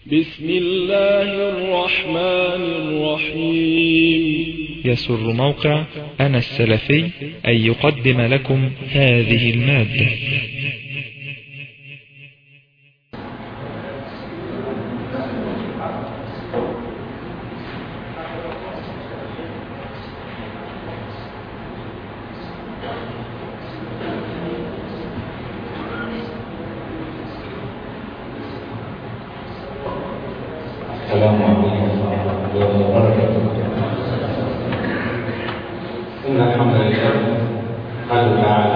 بسم الله الرحمن الرحيم يسر موقع أنا السلفي أن يقدم لكم هذه المادة السلام عليكم ورحمة الله وبركاته إن الحمد لله قال تعالى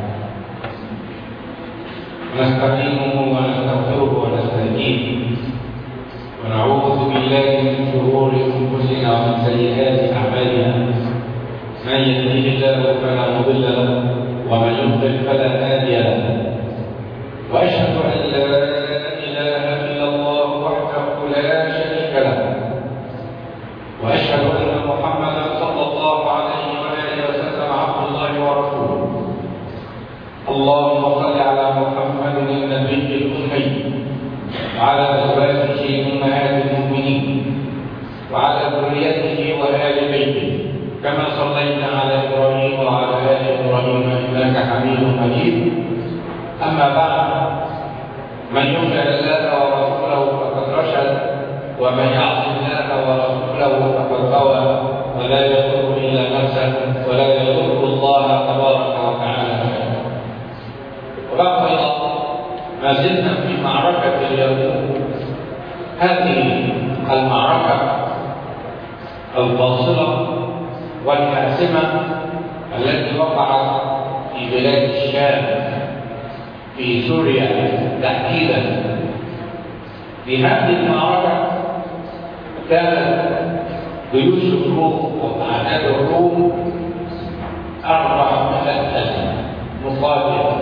نستعينه ونستغفره ونستهديه ونعوذ بالله من شرور أنفسنا ومن سيئات أعمالنا من يهده الله فلا مضل له ومن يضلل فلا هادي له وأشهد أن لا إله إلا الله وحده لا شريك له وأشهد أن محمدا صلى الله عليه وآله وسلم عبد الله ورسوله اللهم صل على محمد النبي الأمي وعلى أزواجه أمهات المؤمنين وعلى ذريته وآل بيته كما صليت على إبراهيم وعلى آل إبراهيم إنك حميد مجيد أما بعد من يطع الله ورسوله فقد رشد ومن يعص الله ورسوله فقد غوى ولا يضر الا نفسه ولا يضر الله تبارك وتعالى شيئا وبقي ما زلنا في معركه اليهود هذه المعركه الفاصله والحاسمه التي وقعت في بلاد الشام في سوريا تحديدا في هذه المعركة كانت جيوش الروم وأعداد الروم أربعمائة ألف مقاتل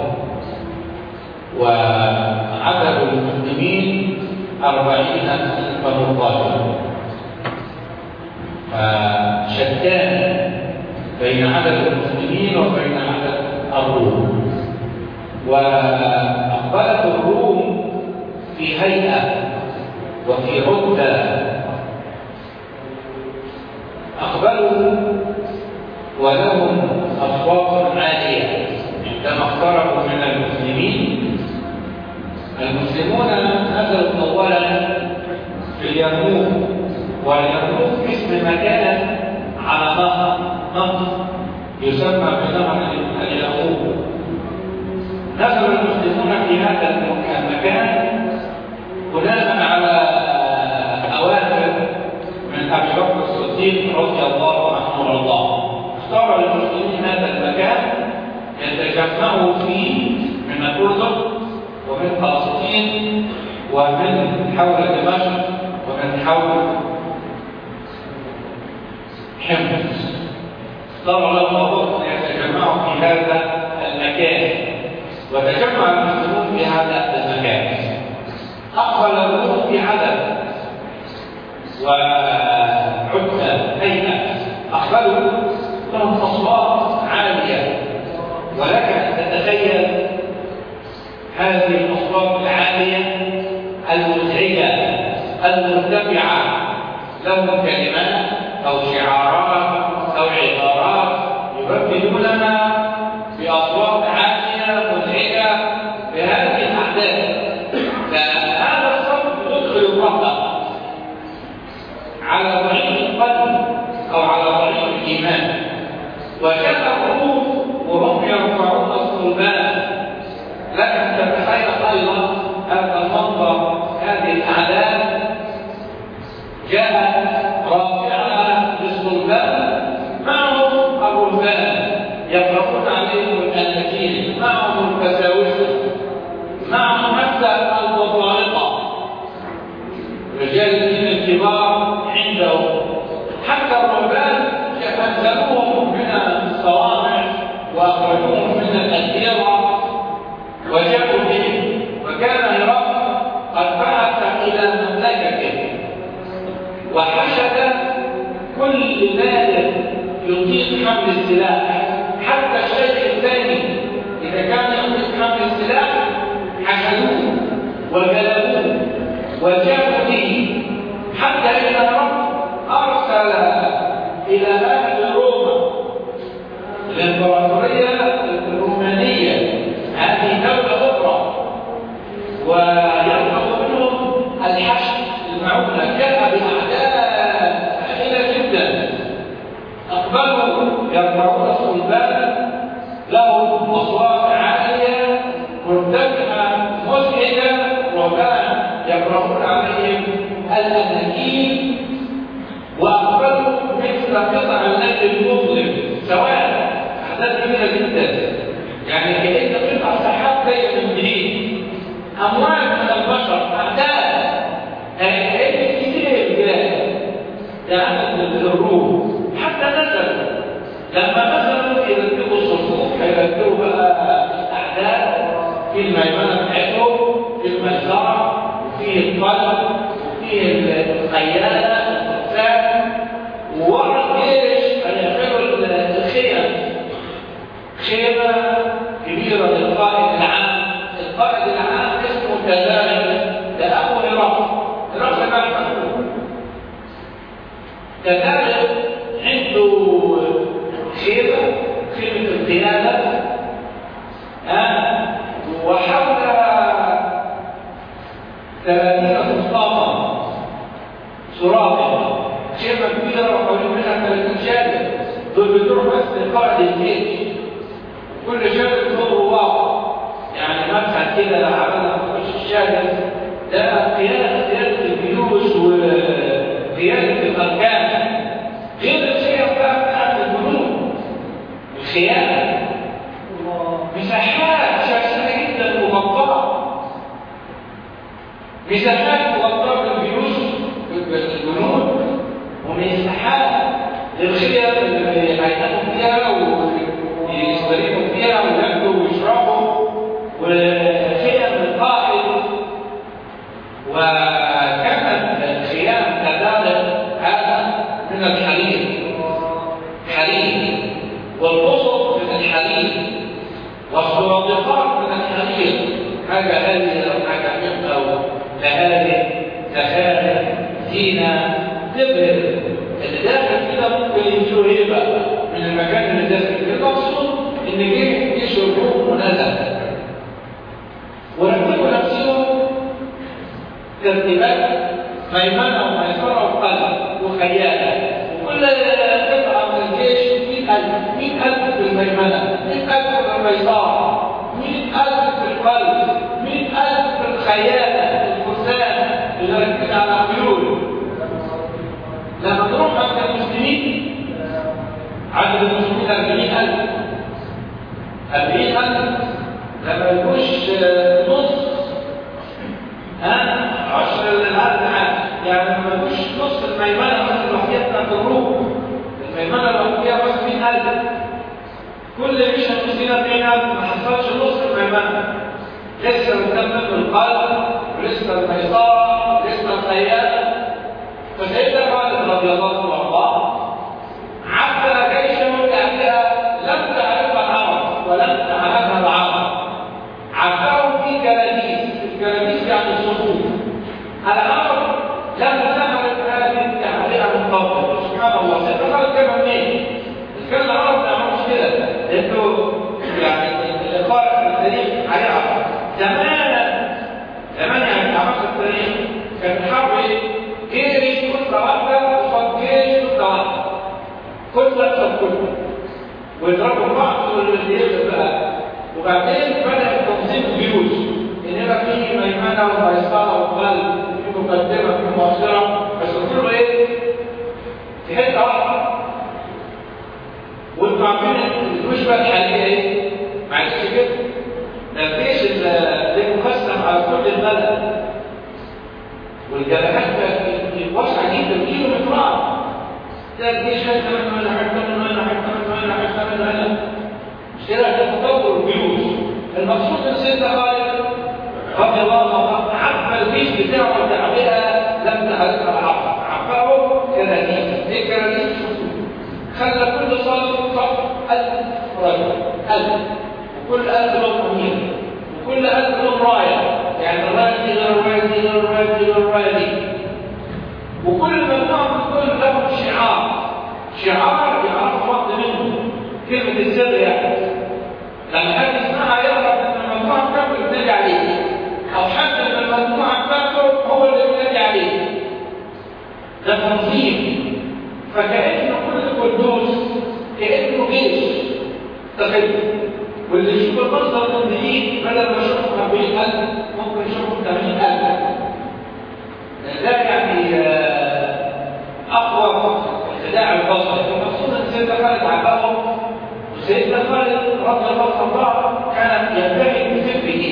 وعدد المسلمين أربعين ألف مقاتل فشتان بين عدد المسلمين وبين عدد الروم وأقبلت الروم في هيئة وفي عدة أقبلوا ولهم أصوات عالية عندما اقتربوا من المسلمين المسلمون نزلوا أولا في اليرموك واليرموك اسم مكان على نهر نهر يسمى بنهر اليرموك نزل المسلمون في هذا المكان بناء على اوامر من ابي بكر الصديق رضي الله عنه وارضاه اختار المسلمين هذا المكان يتجمعوا فيه من الاردن ومن فلسطين ومن حول دمشق ومن حول حمص اختار لهم الله ان يتجمعوا في هذا المكان وتجمع المسلمون في هذا المكان أقبل الروم في عدد وعدة هيئة أقبلوا لهم أصوات عالية ولك أن تتخيل هذه الأصوات العالية المزعجة المرتفعة لهم كلمات أو شعارات أو عبارات يرددوننا بأصوات عالية مزعجة بهذه الأحداث فهذا الصوت يدخل الرهبة على ضعيف القلب أو على ضعيف الإيمان وجاء الروم وهم يرفعون الصلبان لكن تتخيل أيضا هذا المنظر هذه الأعداد جاءت رافعة للصلبان معهم الرهبان يقرؤون عليهم الأناجيل معهم الفساوسة معهم حتى البطارقة رجال الدين الكبار عندهم حتى الرهبان أنزلوهم من الصوامع وأخرجوهم من الأديرة وجاءوا بهم وكان هرقل قد بعث إلى مملكته وحشد كل مال يطيق حمل السلاح حتى الشيء الثاني إذا كان يطيق حمل السلاح حشدوه وجلبوه وجابوا به حتى إن رب أرسل إلى أهل روما الإمبراطورية الرومانية هذه دولة أخرى ويطلب منهم الحشد المعونة جاء بأعداد هائلة جدا أقبلوا يرفعون الصلبان لهم أصوات عالية مرتفعة مزعجة وكان يقرؤون عليهم الأناجيل وأقبلوا مثل قطع الليل المظلم سواء أحداث كبيرة جدا يعني كأن قطع سحاب جاية من بعيد أموال من البشر أعداد كأن كتير جاي لعدد الروم حتى نزلوا لما نزلوا يرتبوا الصفوف هيرتبوا بقى الأعداد في الميمنة بتاعتهم في المزرعة وفي القلب وفي القيادة الفرسان وورا الجيش هيعملوا الخيم خيمة كبيرة للقائد العام القائد العام اسمه كذلك ده أبو هرقل هرقل كان محمود كذلك عنده خيمة خيمة القيادة ها وحول ثلاثين مصطفى سرابة خيمة كبيرة وحوالين منها ثلاثين شاهد دول بتروح بس لقائد الجيش كل شاهد له رواق يعني مدخل كده لو عملنا تخش الشاهد ده قيادة قيادة الجيوش وقيادة الأركان غير الشيء بتاعت الجنود الخيانة مساحات شاسعة جدا مغطاة مساحات مغطاة بالجيوش بالجنود ومساحات للخيام اللي هيناموا فيها ويستريحوا فيها وياكلوا ويشربوا وخيام القائد وكانت الخيام كذلك هذا من الحليب حليب والقصب من الحليب والسرادقات من الحليب حاجة هذه أو حاجة حقة لهذه زخارف زينة تبهر اللي داخل كده ممكن يجيله هيبة من المكان اللي داخل كده المقصود إن جه جيش الروم ونزل ورتبوا نفسهم ترتيبات ميمنة وميسرة وقلب وخيالة وكل قطعة من الجيش 100000 100000 في الميمنة 100000 في الميسرة 100000 في القلب 100000 في الخيالة الفرسان اللي راكبين على خيول لما تروح عند المسلمين عدد المسلمين 40000 40000 لما يكونش نص ها عشر للعدد يعني لما يكونش نص الميمنه مثلا الوحديه بتاعت الروم الميمنه الوحديه بس 100000 كل مش هتوصل 40000 ما حصلش نص الميمنه لسه مكمل القلب ولسه الميسره ولسه الخيال فسيدنا خالد رضي الله عنه عبر جيشه كانها لم تعرفها العرب ولم تعرفها العرب عبروا في كراديس الكراديس يعني الصفوف العرب لم تعرف هذه التعبير من قبل سبحان الله سيدنا خالد كان منين؟ كان العرب ما يعملوش كده لانه يعني اللي قارئ التاريخ هيعرف زمان زمان يعني عرفت التاريخ كان الحرب ايه؟ جيش كتله واحده قصاد جيش كتله واحده كتله قصاد كتله ويضربوا بعض واللي يغلب بقى وبعدين بدأ تنظيم الجيوش ان يبقى في ميمنه وميسره وقلب في مقدمه في مؤخره بس كله ايه؟ في حته واحده وانتوا عارفين الوجبه الحاليه ايه؟ معلش كده ده الجيش اللي مقسم على كل البلد والجبهات واسعه جدا كيلو مترات ده الجيش حته من هنا حته من هنا حته من هنا حته من هنا مش كده ده تطور الجيوش المقصود ان سيدنا خالد رضي الله عنه عبى الجيش بتاعه تعبئه لم تعرفها العرب عباه كرانيس ايه كرانيس خلى كل صف صف 1000 رجل 1000 وكل 1000 له امير وكل 1000 له رايه يعني الرايه دي غير الرايه دي غير الرايه دي غير الرايه دي وكل مجموعة من دول لهم شعار شعار يعرف واحد منه كلمة السر يعني لما حد يسمعها يعرف ان المجموعة بتاعته بتنادي عليه او حد من المجموعة بتاعته هو اللي بينادي عليه ده تنظيم فكأن كل قدوس كأنه جيش تخيل واللي يشوف المنظر من بعيد بدل ما يشوفه 40000 ممكن يشوفه 80000 ده يعني اقوى خداع البصر المقصود ان سيدنا خالد عباهم وسيدنا خالد رضي الله عنه كان ينتهي بفكره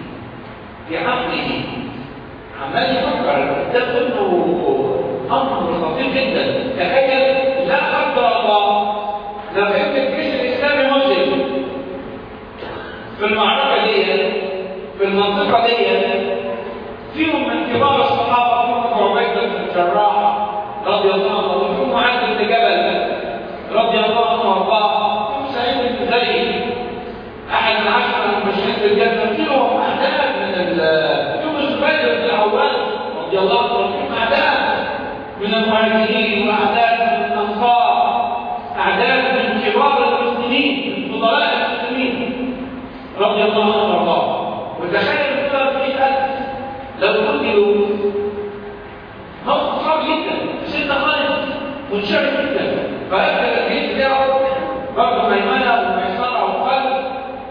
بعقله عمال يفكر ده انه امر خطير جدا تخيل لا قدر الله لو ان الجيش الاسلامي مسلم في المعركه دي في المنطقه دي فيهم من كبار الصحابه فيهم عبيده بن الجراح رضي الله عنه وفيهم معاذ بن جبل رضي الله عنه وارضاه فيهم سعيد بن زيد احد العشره المبشرين بالجنه فيهم اعداد من فيهم الزبير بن العوام رضي الله عنه فيهم اعداد من المهاجرين واعداد من الانصار اعداد من كبار المسلمين من فضلاء المسلمين رضي الله عنه وارضاه وتخيل كده في ألف لو قتلوا موقف صعب جدا سيدنا خالد منشغل جدا فأكل الجيش بتاعه برضه ميمنة وميسرة وقلب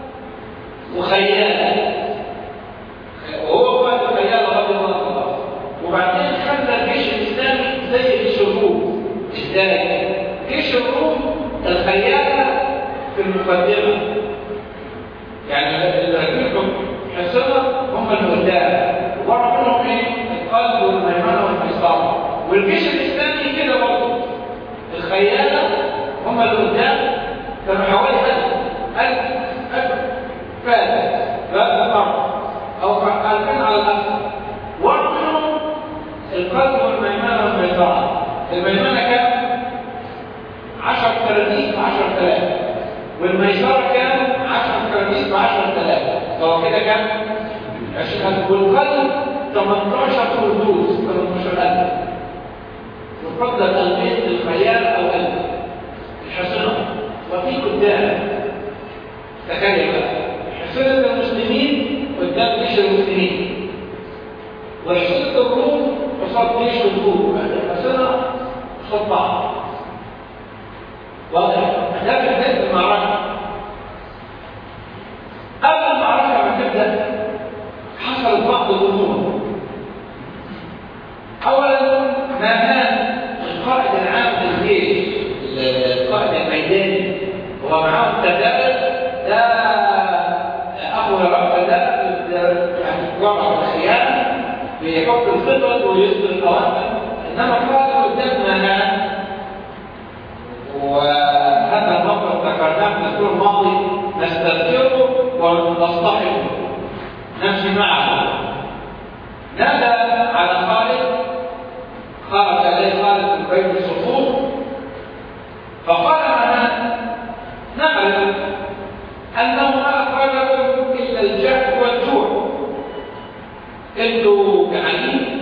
وخيال وهو وقت خيال رضي الله عنه وبعدين خلى الجيش الإسلامي زي جيش الروم ازاي؟ جيش الروم الخيالة في المقدمة يعني اللي راكبهم حصنة هم اللي قدام ورا منهم ايه؟ القلب والميمنة والميسرة والجيش الإسلامي كده برضه الخيالة هم اللي قدام كانوا حوالي ألف ألف ألف فارس لا الأرض أو ألفين على الأرض ورا منهم القلب والميمنة والميسرة الميمنة كام؟ 10 ترانيس 10000 والميسرة كام؟ 10 ترانيس ب 10000 فهو كده كام؟ 20000 والقلب 18 فردوس 18000 يفضل البيت للخيال او قلب الحصنة وفي قدام تخيل بقى حصنة المسلمين قدام جيش المسلمين وحصنة الروم قصاد جيش الروم الحصنة قصاد بعض واضح ده في بداية المعركة قبل المعركة ما تبدأ حصلت بعض الأمور أولا ما كان القائد العام للجيش القائد الميداني هو معاه تدابر ده أخو رأس ده يعني وضع الخيانة بيحط الخطط ويصدر الأوامر إنما القائد قدام ما وهذا الموقف ذكرناه في الاسبوع الماضي نستذكره ونصطحبه نمشي معه نادى على خالد خرج اليه خالد من بين الصفوف فقال انا نعلم انه ما اخرجكم الا الجهل والجوع انتوا جعانين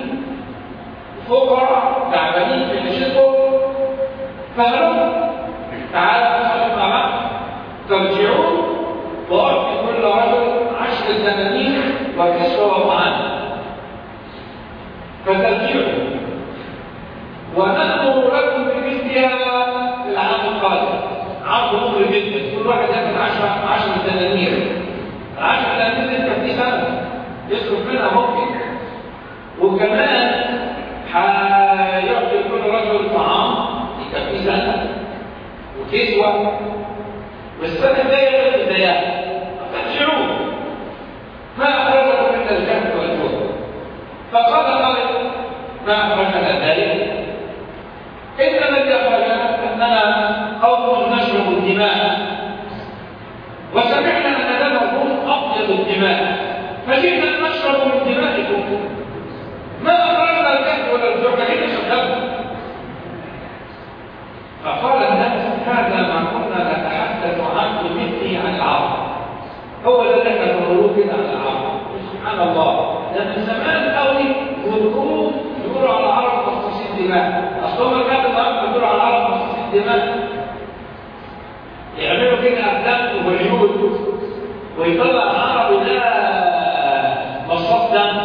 فقراء تعبانين في عيشتكم فهلم تعالوا نصلي مع بعض ترجعون واعطي كل رجل عشر دنانير وكسوه وطعام فترجعوا ونأمر لكم بمثلها في العام القادم عرض مغري جدا كل واحد ياخذ 10 10 دنانير 10 دنانير انت في سنه يصرف منها ممكن وكمان هيعطي كل رجل طعام يكفي سنه وكسوه والسنه الجايه غير البدايات ترجعون ما اخرجكم الا الجهل والجوع فقال خالد ما اخرجنا ذلك ان الذي اخرجنا اننا قوم نشرب الدماء وسمعنا ان لنا الروم ابيض الدماء فجئنا نشرب من دمائكم ما اخرجنا الجهل ولا الجوع لكن شربنا فقال الناس هذا ما كنا نتحدث عنه مثلي عن العرب هو ده اللي احنا بنقوله كده عن العرب سبحان الله ده من زمان قوي والروم يقولوا على العرب مخصوصين الدماء اصل هم كانوا النهارده بيدوروا على العرب مصاص الدماء يعملوا كده افلام وهوليود ويطلع العربي ده مصاص دم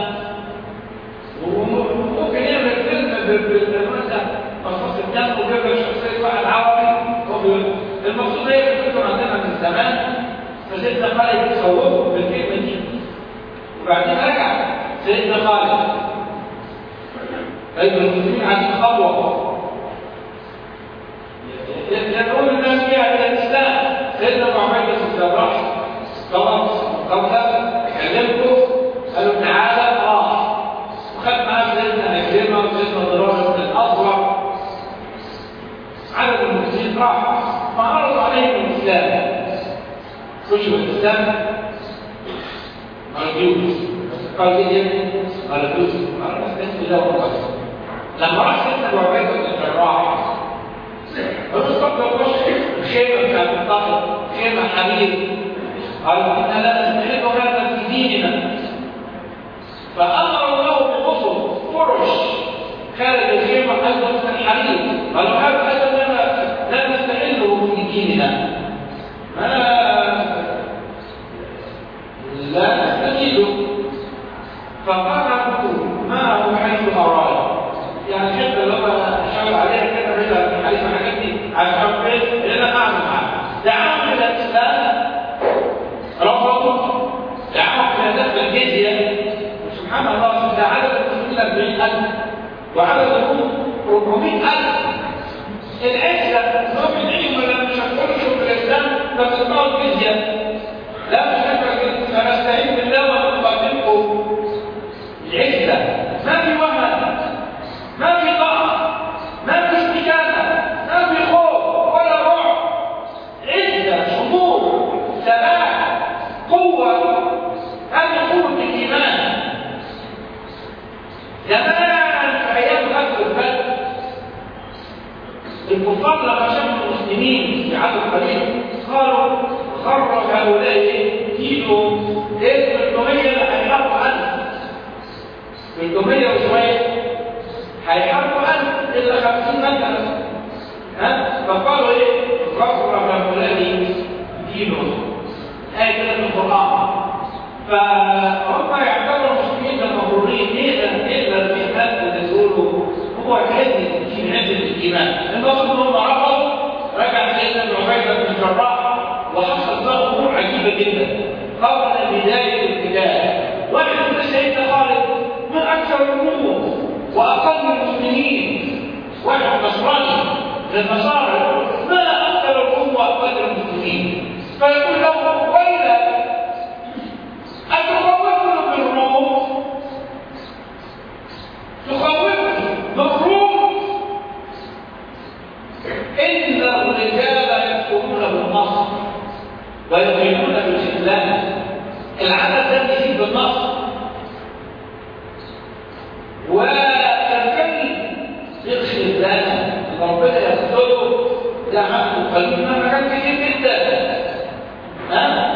وممكن يعمل فيلم بالعنوان ده مصاص الدم وجاب شخصيه واحد عربي المقصود هي الفكره عندنا من زمان فسيدنا خالد يصوره بالكلمه دي وبعدين رجع سيدنا خالد أيضا المسلمين عن خطوة يدعون الناس فيها إلى الإسلام سيدنا أبو عبيدة بن الجراح طلب قبل كلمته قالوا تعالى راح وخد معاه سيدنا عكرمة وسيدنا ضرار بن الأصغر عدد المسلمين راح فعرضوا عليهم الإسلام خشوا الإسلام مرجوز قال لي قال دوس قال بس لا والله لما راح سيدنا ابو عبيده بن الجراح قال له طب خش الخيمه بتاعت الطفل خيمه حرير قال انا لا نستحق هذا في ديننا فامر الله بغسل فرش خارج الخيمه ايضا من الحرير قال هذا ايضا لا لا نستحله في ديننا ما لا نستجيبه فقرأت معه حيث أراد يعني حتى لما شاور عليها كده رجع حديث حاجتي عشان فين لأن أعمل معاه دعاهم إلى الإسلام رفضوا دعاهم إلى دفع الجزية سبحان الله ده عدد المسلمين 40000 وعدد الروم 400000 العزة هم العلم لما مش هتخشوا في الإسلام فبتطلعوا الجزية لا مش هتبقى فنستعين بالله ونقدمكم العزة ما في وهن ما في ضعف ما في استكانة ما في خوف ولا رعب عزة شمول ثبات قوة هذه قوة الإيمان زمان في أيام غزو البدر الكفار لما شافوا المسلمين في عدد قليل قالوا خرج هؤلاء كيلو ايه 300 هيحرقوا عنه 300 وشويه هيحرقوا عنه الا 50 مثلا ها فقالوا ايه خرج هؤلاء كيلو هاي كده في القران فهم يعتبروا المسلمين المغرورين ايه ده ايه ده المهمات اللي تقولوا هو عز في عز الايمان المقصود انهم رفضوا رجع سيدنا ابن عبيده بن الجراح وحصل بقى امور عجيبه جدا قبل بدايه البدايه واحد من سيدنا خالد من اكثر الامور واقل المسلمين واحد نصراني من النصارى ما اكثر الامور واقل المسلمين فيقول له ويلك اتخوفنا بالروم تخوفني بالروم ان الرجال يدخلون بالنصر ويقيمون بالاسلام العدد ده بيزيد بالنصر وكالكلب يدخل الزاني ربنا يقتله ده عنده قليل ما كان كتير جدا ها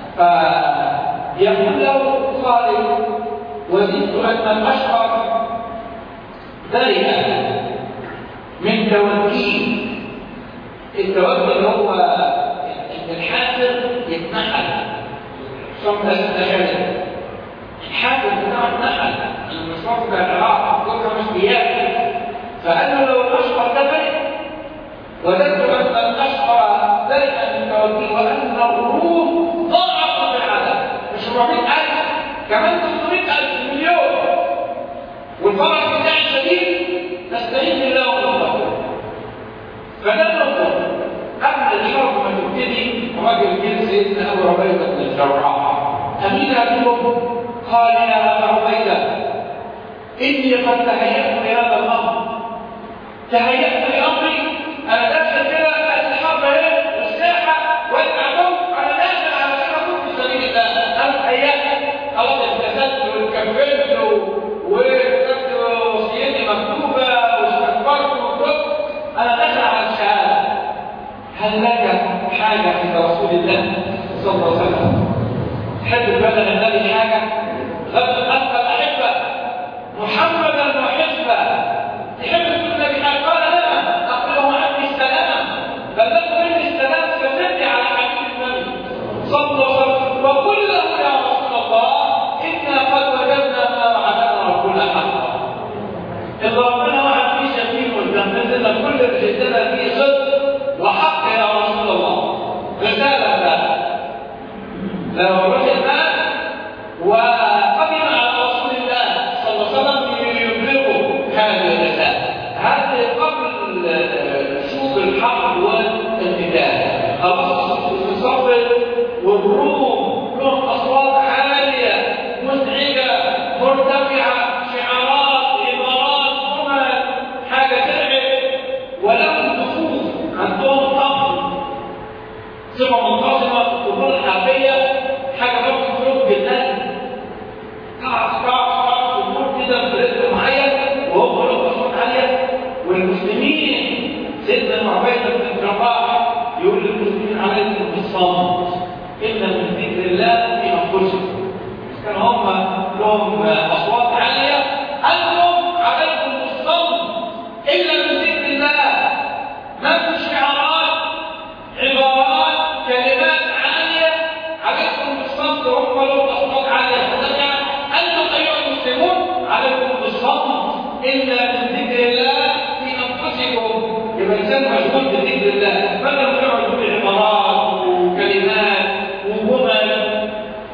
فيقول له خالد وزدت ان الاشهر برئ من توكيل التوكل اللي هو الحافر يتنحل صمت النحل الحافر بتاع النحل المشروع بتاع العراق كلها مش بياكل فقال له لو الاشهر ده برئ وجدت ان الاشهر برئ من توكيل وان الروح ضاعف بالعدد مش 400000 كمان 300000 مليون والفرق بتاع الشديد نستعين بالله ونتوكل فده المطلوب قبل الحرب ما تبتدي راجل جه سيدنا ابو عبيده بن الجراح امين ابيهم قال يا ابا عبيده اني قد تهيأت لهذا الامر تهيأت لامري انا داخل كده الحرب اهي والساحه والعدو انا داخل على كده في سبيل الله انا تهيأت خلاص اتكسلت واتكفلت وكتبت وصيتي مكتوبه واستكبرت وكتبت انا داخل على الشهاده هل لك حاجه عند رسول الله صلى الله عليه وسلم تحب تبلغ النبي حاجه غير انت الاحبه محمدا وحزبه تحب تقول عندنا فيه صدق وحق يا رسول الله رسالة له الرجل مات وقدم على رسول الله صلى الله عليه وسلم ليبلغه هذه الرسالة هذه قبل شوق الحق والامتداد خلاص المصبر والروم لهم اصوات عاليه مزعجه مرتفعه شعارات عبارات جمل حاجه ترعب ولهم نفوذ عندهم طقم صفه منتظمه الامور الحربيه حاجه برضه تخرج بالناس قعد قعد قعد امور كده برتم معين وهم لهم اصوات عاليه والمسلمين سيدنا معبيد بن الجراح يقول للمسلمين عليكم بالصمت إن من ذكر الله في أنفسكم كان هم لهم أصوات عالية أنتم عليكم بالصمت إلا من ذكر الله ما في شعارات عبارات كلمات عالية عليكم بالصمت هم لهم أصوات عالية أنتم أيها المسلمون عليكم بالصمت إلا من ذكر الله في أنفسكم يبقى الإنسان مشغول بذكر الله بدل ما يقعد يقول عبارات وكلمات وجمل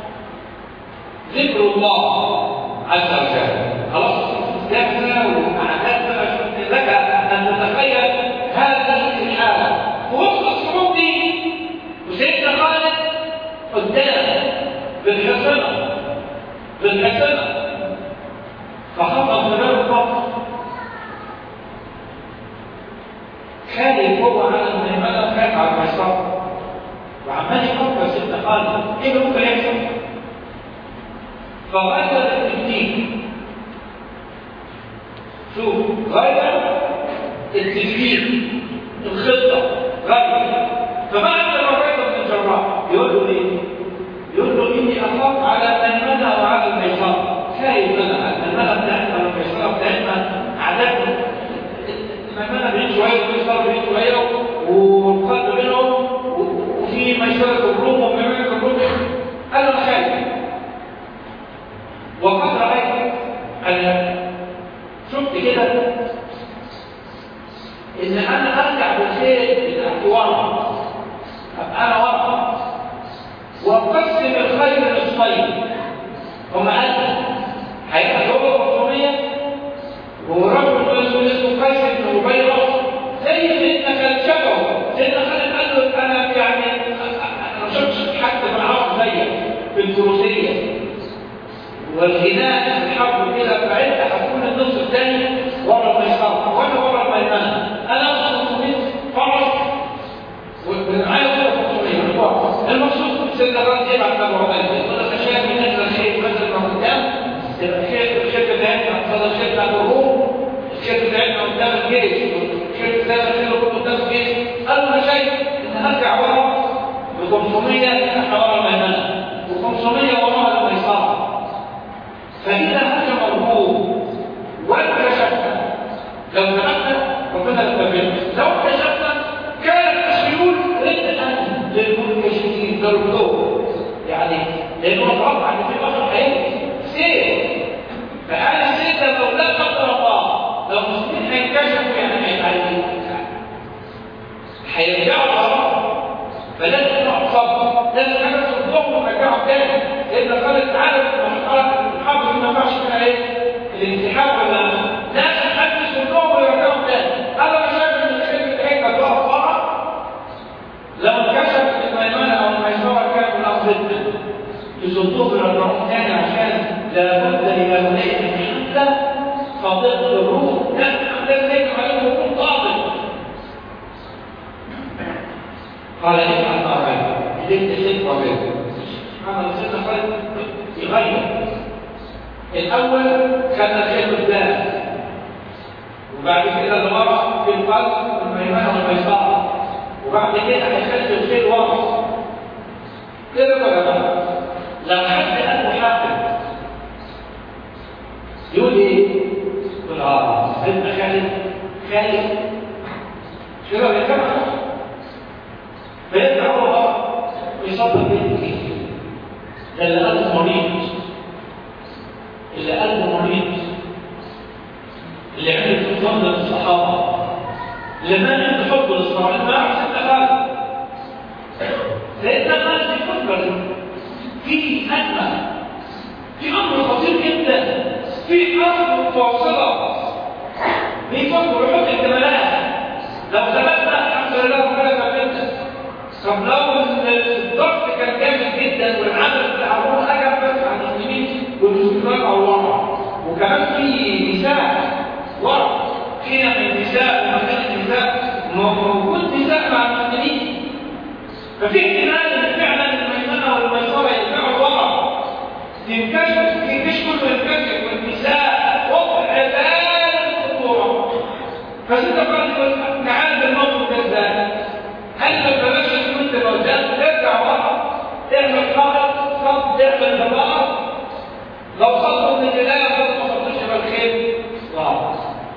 ذكر الله عز وجل خلاص استسلمنا وأعدادنا لك أن تتخيل هذه الحالة ووسط الصعود دي وسيدنا خالد قدام بالحصنة بالحصنة فخطط بباب الفقر خالد هو على الميمنة وخايف على الميسرة وعمال يفكر سيدنا خالد ايه اللي ممكن يحصل؟ فغير التكتيك شوف غير التكتيك الخطة غير فبعد ما رأيت ابن الجراح يقول له ايه؟ يقول له اني اخاف على الميمنة وعلى الميسرة خايف انا الميمنة بتاعتنا والميسرة بتاعتنا عاداتنا الميمنة بعيد شوية والميسرة بعيد شوية والقلب بينهم وفي ميسرة الروم وميمنة الروم انا خايف وقد رأيت أنا شفت كده إن أنا أرجع بالخير إلى ورا أبقى أنا ورا وأقسم الخير نصفين هم قال هيبقى هو 500 ورجل اسمه اسمه قيس بن مبيرة زي سيدنا كان شبهه سيدنا خالد قال له أنا يعني أنا ما شفتش حتى في العصر زيك في الفروسية والغناء في الحرب كده فانت هتكون النص الثاني ورا الميسره وانا ورا الميمنه انا اخذ 500 فرس ومعايا كده 500 المقصود سيدنا الرد يبعت له وراء يقول لك شايف من اجل الخير مثل ما قدام يبقى الخير الخير بتاعتنا قصاد الخير بتاع الروم الخير بتاعتنا قدام الجيش الخير بتاعنا الخير قدام الجيش قال له انا شايف ان هرجع ورا ب 500 احنا ورا الميمنه و500 وراها الميسره فإذا هجم الروم وانكشفنا لو سمحنا ربنا يتبعنا لو اكتشفنا كانت السيول ردة للمنكشفين للركوب يعني لأنه متوقع إن في بشر هيجي سير فأنا سير لو لا قدر الله لو المسلمين هينكشفوا يعني هيبقى هيرجعوا ورا فلازم نقعد صبر لازم حاجه تصدقهم ونرجعهم تاني لان خالد عارف المرحله الحرب ما ينفعش فيها ايه؟ الانسحاب ولا لازم حد يصدقهم ويرجعهم تاني انا مش شايف ان الخير بتاعتك هتقف ورا لو انكشف الميمنه او الميسره كان من افضل يصدقهم ويرجعهم تاني عشان لابد لهؤلاء من حتى صديق الروح لازم يجب عليهم يكون قاضي قال افعل ما رأيت جبت ست ربيع سبحان ست خالد يغير الأول كان الخير قدام وبعد كده اللي ورا في القلب والميمنة والميسرة وبعد كده هيخلي الخير ورا كده يا جماعة لو حد قال محقق يقول ايه؟ يقول اه سيدنا خالد خالد شنو يا جماعه فيرجع هو يصدق بيته ده اللي قلبه مريض اللي قلبه مريض اللي عمل في فضل الصحابه لما عنده حب للصالح ما يعرف سيدنا خالد سيدنا خالد يفكر في أزمة في أمر خطير جدا في أمر متواصلة بيفكر يحط احتمالات لو ثبتنا الحمد لله ربنا ثبتنا طب لو الضغط كان جامد جدا والعدد بتاع الروح هجم بس على المسلمين والمسلمين على الله وكمان في نساء ورا فينا من النساء ومكان النساء موجود نساء مع المسلمين ففي احتمال ان فعلا الميمنه والميسره يرجعوا ورا تنكشف في مش كله ينكشف والنساء وضع عباده الخطوره فسيدنا قال يقول تعال بالموقف ده ازاي؟ هل ما بلاش كنت موجود ترجع ورا تعمل خطر صد تعمل دمار لو خطوا من الولايه ما خطوش يبقى الخير ضاع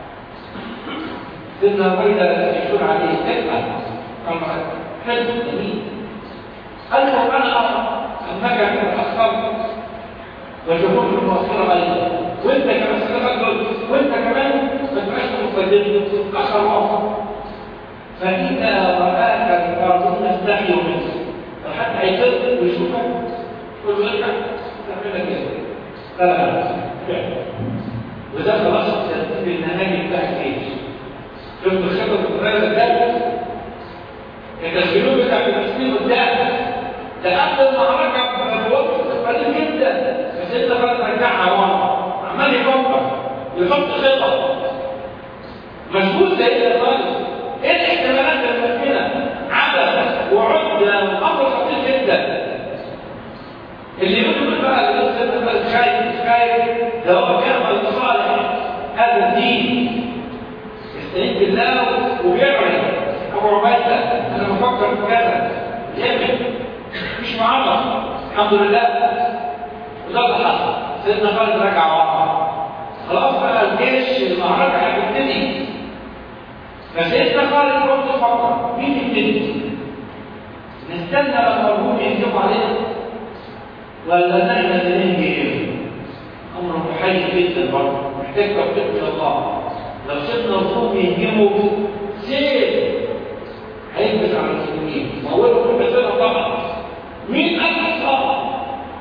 سيدنا بيدا يشور عليه افعل امر حلو جميل قال له انا ارى انك تاخرت وجهود المؤخره ايضا وانت كمان ستتقدم وانت كمان ما تبقاش مقدم اخر وقت فاذا راك القاضون يستحي منك فحتى هيصدق ويشوفك يقول له ارجع تعمل لك كده لا لا وده خلاص الترتيب النهائي بتاع الجيش شفت الخطط الصغيره ده التسجيلات بتاعت المسلمين قدام ده قبل المعركه بوقت قليل جدا بس انت خلاص رجعها ورا عمال يفكر يحط خطط مشغول زي ده خالص ايه الاحتمالات الممكنه عدد وعده وامر خطير جدا اللي يقول بقى اللي يقول بقى خايف مش خايف ده هو بيعمل لصالح هذا الدين يستعين بالله وبيعمل ابو عبيده انا بفكر في كذا يعمل مش معرض الحمد لله وده اللي حصل سيدنا خالد رجع ورا خلاص بقى الجيش المعركه هتبتدي فسيدنا خالد برضه فكر مين يبتدي؟ نستنى لما الروم يهجموا علينا ولا نعمل نهجي ايه؟ امر محير جدا برضه محتاج توفيق من الله لو سيبنا الروم يهجموا سيف هيلبس على المسلمين موله كل سنه طبعا مين ألف صار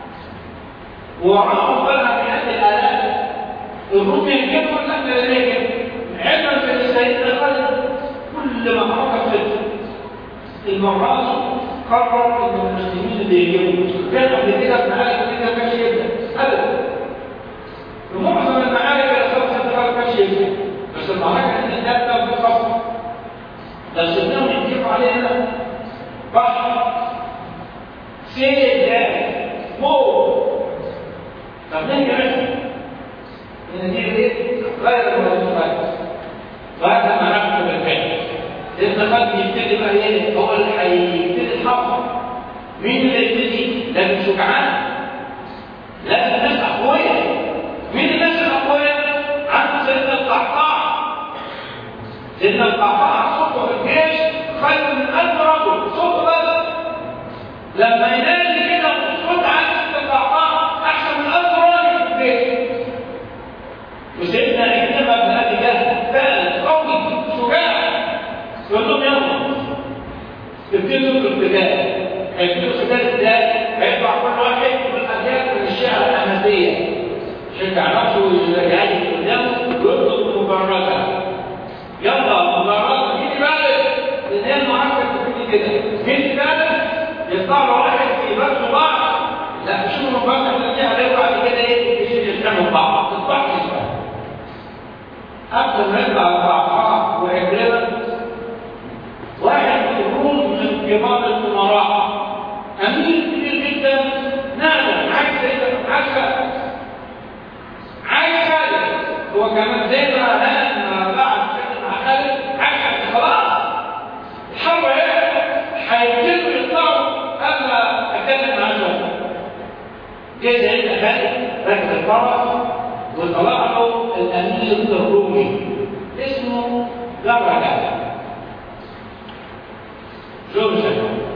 وعرفوا بقى في هذه الآلات الروم يهجموا ولا احنا نهجم علما في سيدنا خالد كل ما حركت المرات قرر ان المسلمين اللي يهجموا كان قبل كده في معارك كده كانش يبدا ابدا ومعظم المعارك اللي صارت سيدنا خالد كانش يبدا بس المعركه اللي تبدا بالخصم لو سيبناهم يهجموا علينا بحر سيد داخل فوق طب نيجي نحن نعمل ايه؟ غير الموضوعات وهذا ما نحن بالفعل سيدنا خالد يبتدي بقى ايه؟ هو اللي هيبتدي الحفر مين اللي يبتدي؟ لازم شجعان لازم ناس اقوياء مين الناس الاقوياء؟ عند سيدنا القعقاع سيدنا القعقاع صوته في الجيش خير من ألف رجل صوته بس لما ينادي كده صوت على سيدنا القعقاع احسن من ألف راجل في البيت وسيدنا عندما بن ابي جهل فعلا قوي شجاع يقول لهم يلا ابتدوا القتال هيبتدوا القتال ازاي؟ هيطلع كل واحد من الابيات من الشعر الحماسيه يشجع نفسه ويجاهد قدامه ويطلب مبارزه يلا مبارزه مين يبالغ؟ لان هي المعركه بتبتدي كده مين يبالغ؟ يطلع واحد في بس بعض لا شو المبارزه اللي فيها غير بعد كده ايه؟ يصير يشتغلوا بعض ما تطلعش قبل ما يطلع القعقاع وعكرمه واحد يكون من كبار الامراء امير كبير جدا نادر عايز سيدنا عايز عايز خالد هو كمان زي ما لما بعد مع خالد عايز خلاص الحرب ايه هيبتدوا يطلعوا قبل اتكلم مع شويه جه سيدنا خالد راكب الفرس وطلع له الامير الرومي اسمه جرجا جورجا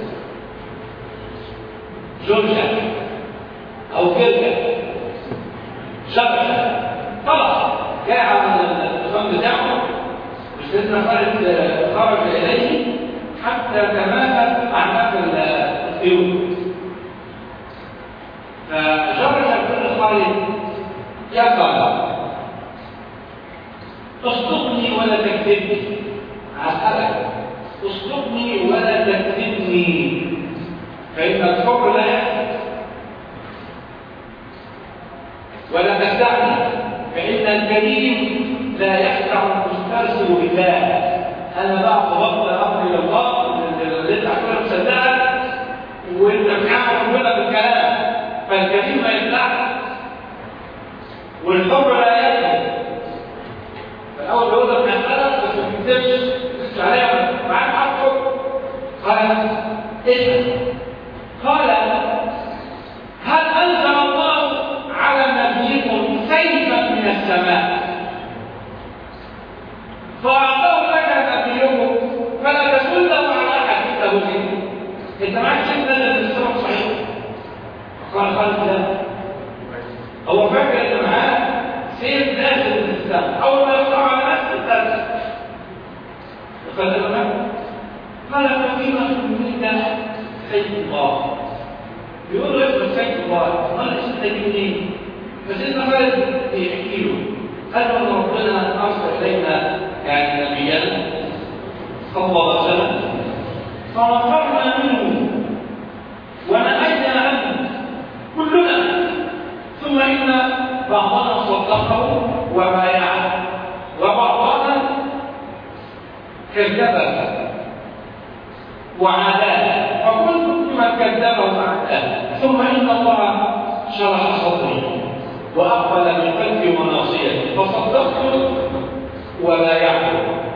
جورجا او جرجا شرجا طلع جاء على النظام بتاعه سيدنا خالد خرج إليه حتى تماثل أعناق الطيور فجرج كل خالد يا خالد اصدقني ولا تكذبني أسألك اصدقني ولا تكذبني فإن الحر لا يكذب ولا تخدعني فإن الكريم لا يخدع المسترسل بالله أنا بعض بطل أمر إلى الله اللي أنت هتقولها مصدقك وأنت بتعمل كلها بالكلام فالكريم ما يخدعك والحر لا يكذب فالأول بيقول لك مسألة بس ما تكذبش تسأل عليها معاك حقك قال اسأل قال هل أنزل الله على نبيكم سيفا من السماء فأعطاه لك نبيكم فلا تسله على حديثه فيه انت معك سيف نزل من السماء صحيح قال خالد لا هو فاكر ان معاه سيف نازل من السماء اول ما يقطع على نفسه الدرس فقال قال ففيما تؤمنون سيف الله بيقول له اسمه سيف الله ما الاسم ده منين فسيدنا خالد بيحكي له قال له ان ربنا ارسل الينا يعني نبيا صلى الله عليه وسلم فنفرنا منه ونهينا عنه كلنا ثم ان بعضنا صدقه وبايعه وبعضنا كذبه وعاداه فكنت ما كذبه وعاداه ثم ان الله شرح صدري واقبل من قلبي وناصيتي فصدقت وبايعت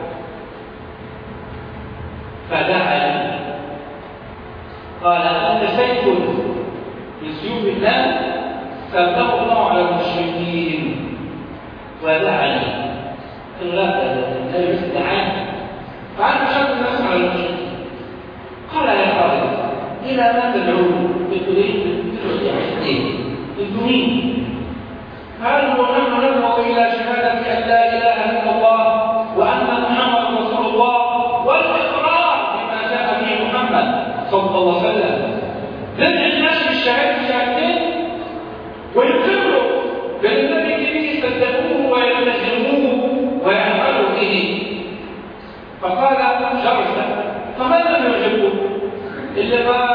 فدعا قال انت سيف من سيوف الله سلطه الله على المشركين ودعني لا لا يستعان فانا شد الناس على المشركين قال يا خالد الى ما تدعون قلت ليه ايه انتم مين قالوا ونحن ندعو الى شهاده ان لا اله الا الله وان محمد رسول الله والاقرار بما جاء به محمد صلى الله عليه وسلم ندعي الناس بالشهاده شهادتين ويقروا بالذي به يصدقوه ويلتزموه ويعملوا به فقال شرسه فماذا يعجبه اللي ما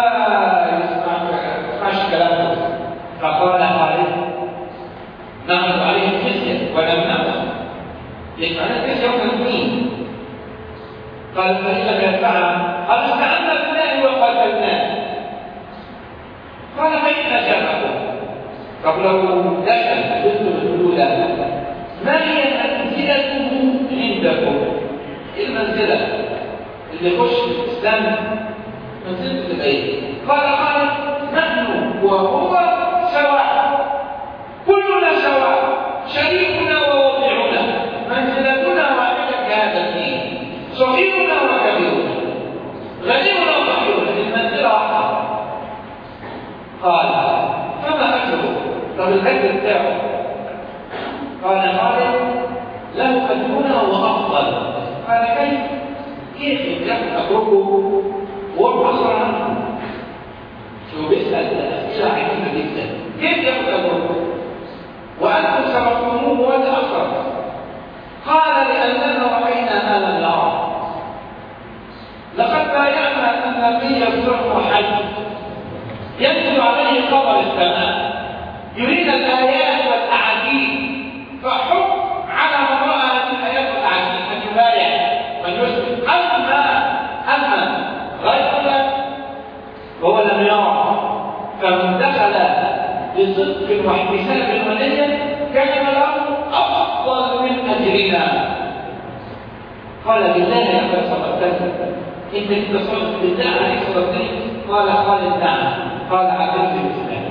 يسمعش كلامه فقال خالد نعرض عليه الجزية ولم نأخذ ليش معنى الجزية وكان قال فإن لم يدفعها قال استعنا بالله وقاتلناه قال فإن أجابكم طب لو دخل الجزء الأولى ما هي منزلته عندكم؟ المنزلة اللي يخش في الإسلام منزلة الإيه؟ قال قال نحن وهو سواء كلنا سواء شريكنا ووضعنا منزلتنا واحدة في هذا الدين صغيرنا وكبيرنا غنينا وفقيرنا المنزلة واحدة قال فما أجره؟ طب الأجر بتاعه قال خالد له أجرنا وأفضل قال كيف؟ كيف ياخذ أجركم وابحث عنه شو بيسأل أسئلة عجيبة جدا كيف ياخذ أجركم؟ وأنتم سبقتموه وتأخر قال لأننا رأينا آل النار لقد بايعنا أن النبي يصرف حي ينزل عليه خبر السماء يريد الآيات والأعاجيب فحب على من رأى هذه الآيات والأعاجيب أن يبايع من يسلم أما أما غير وهو لم يرى فمن دخل بصدق واحتساب ونية كان له أفضل من أجرنا قال بالله يا أخي صدقتني إنك اتصلت بالله عليك صدقتني قال قال نعم قال علمت الإسلام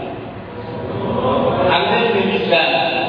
علمت الإسلام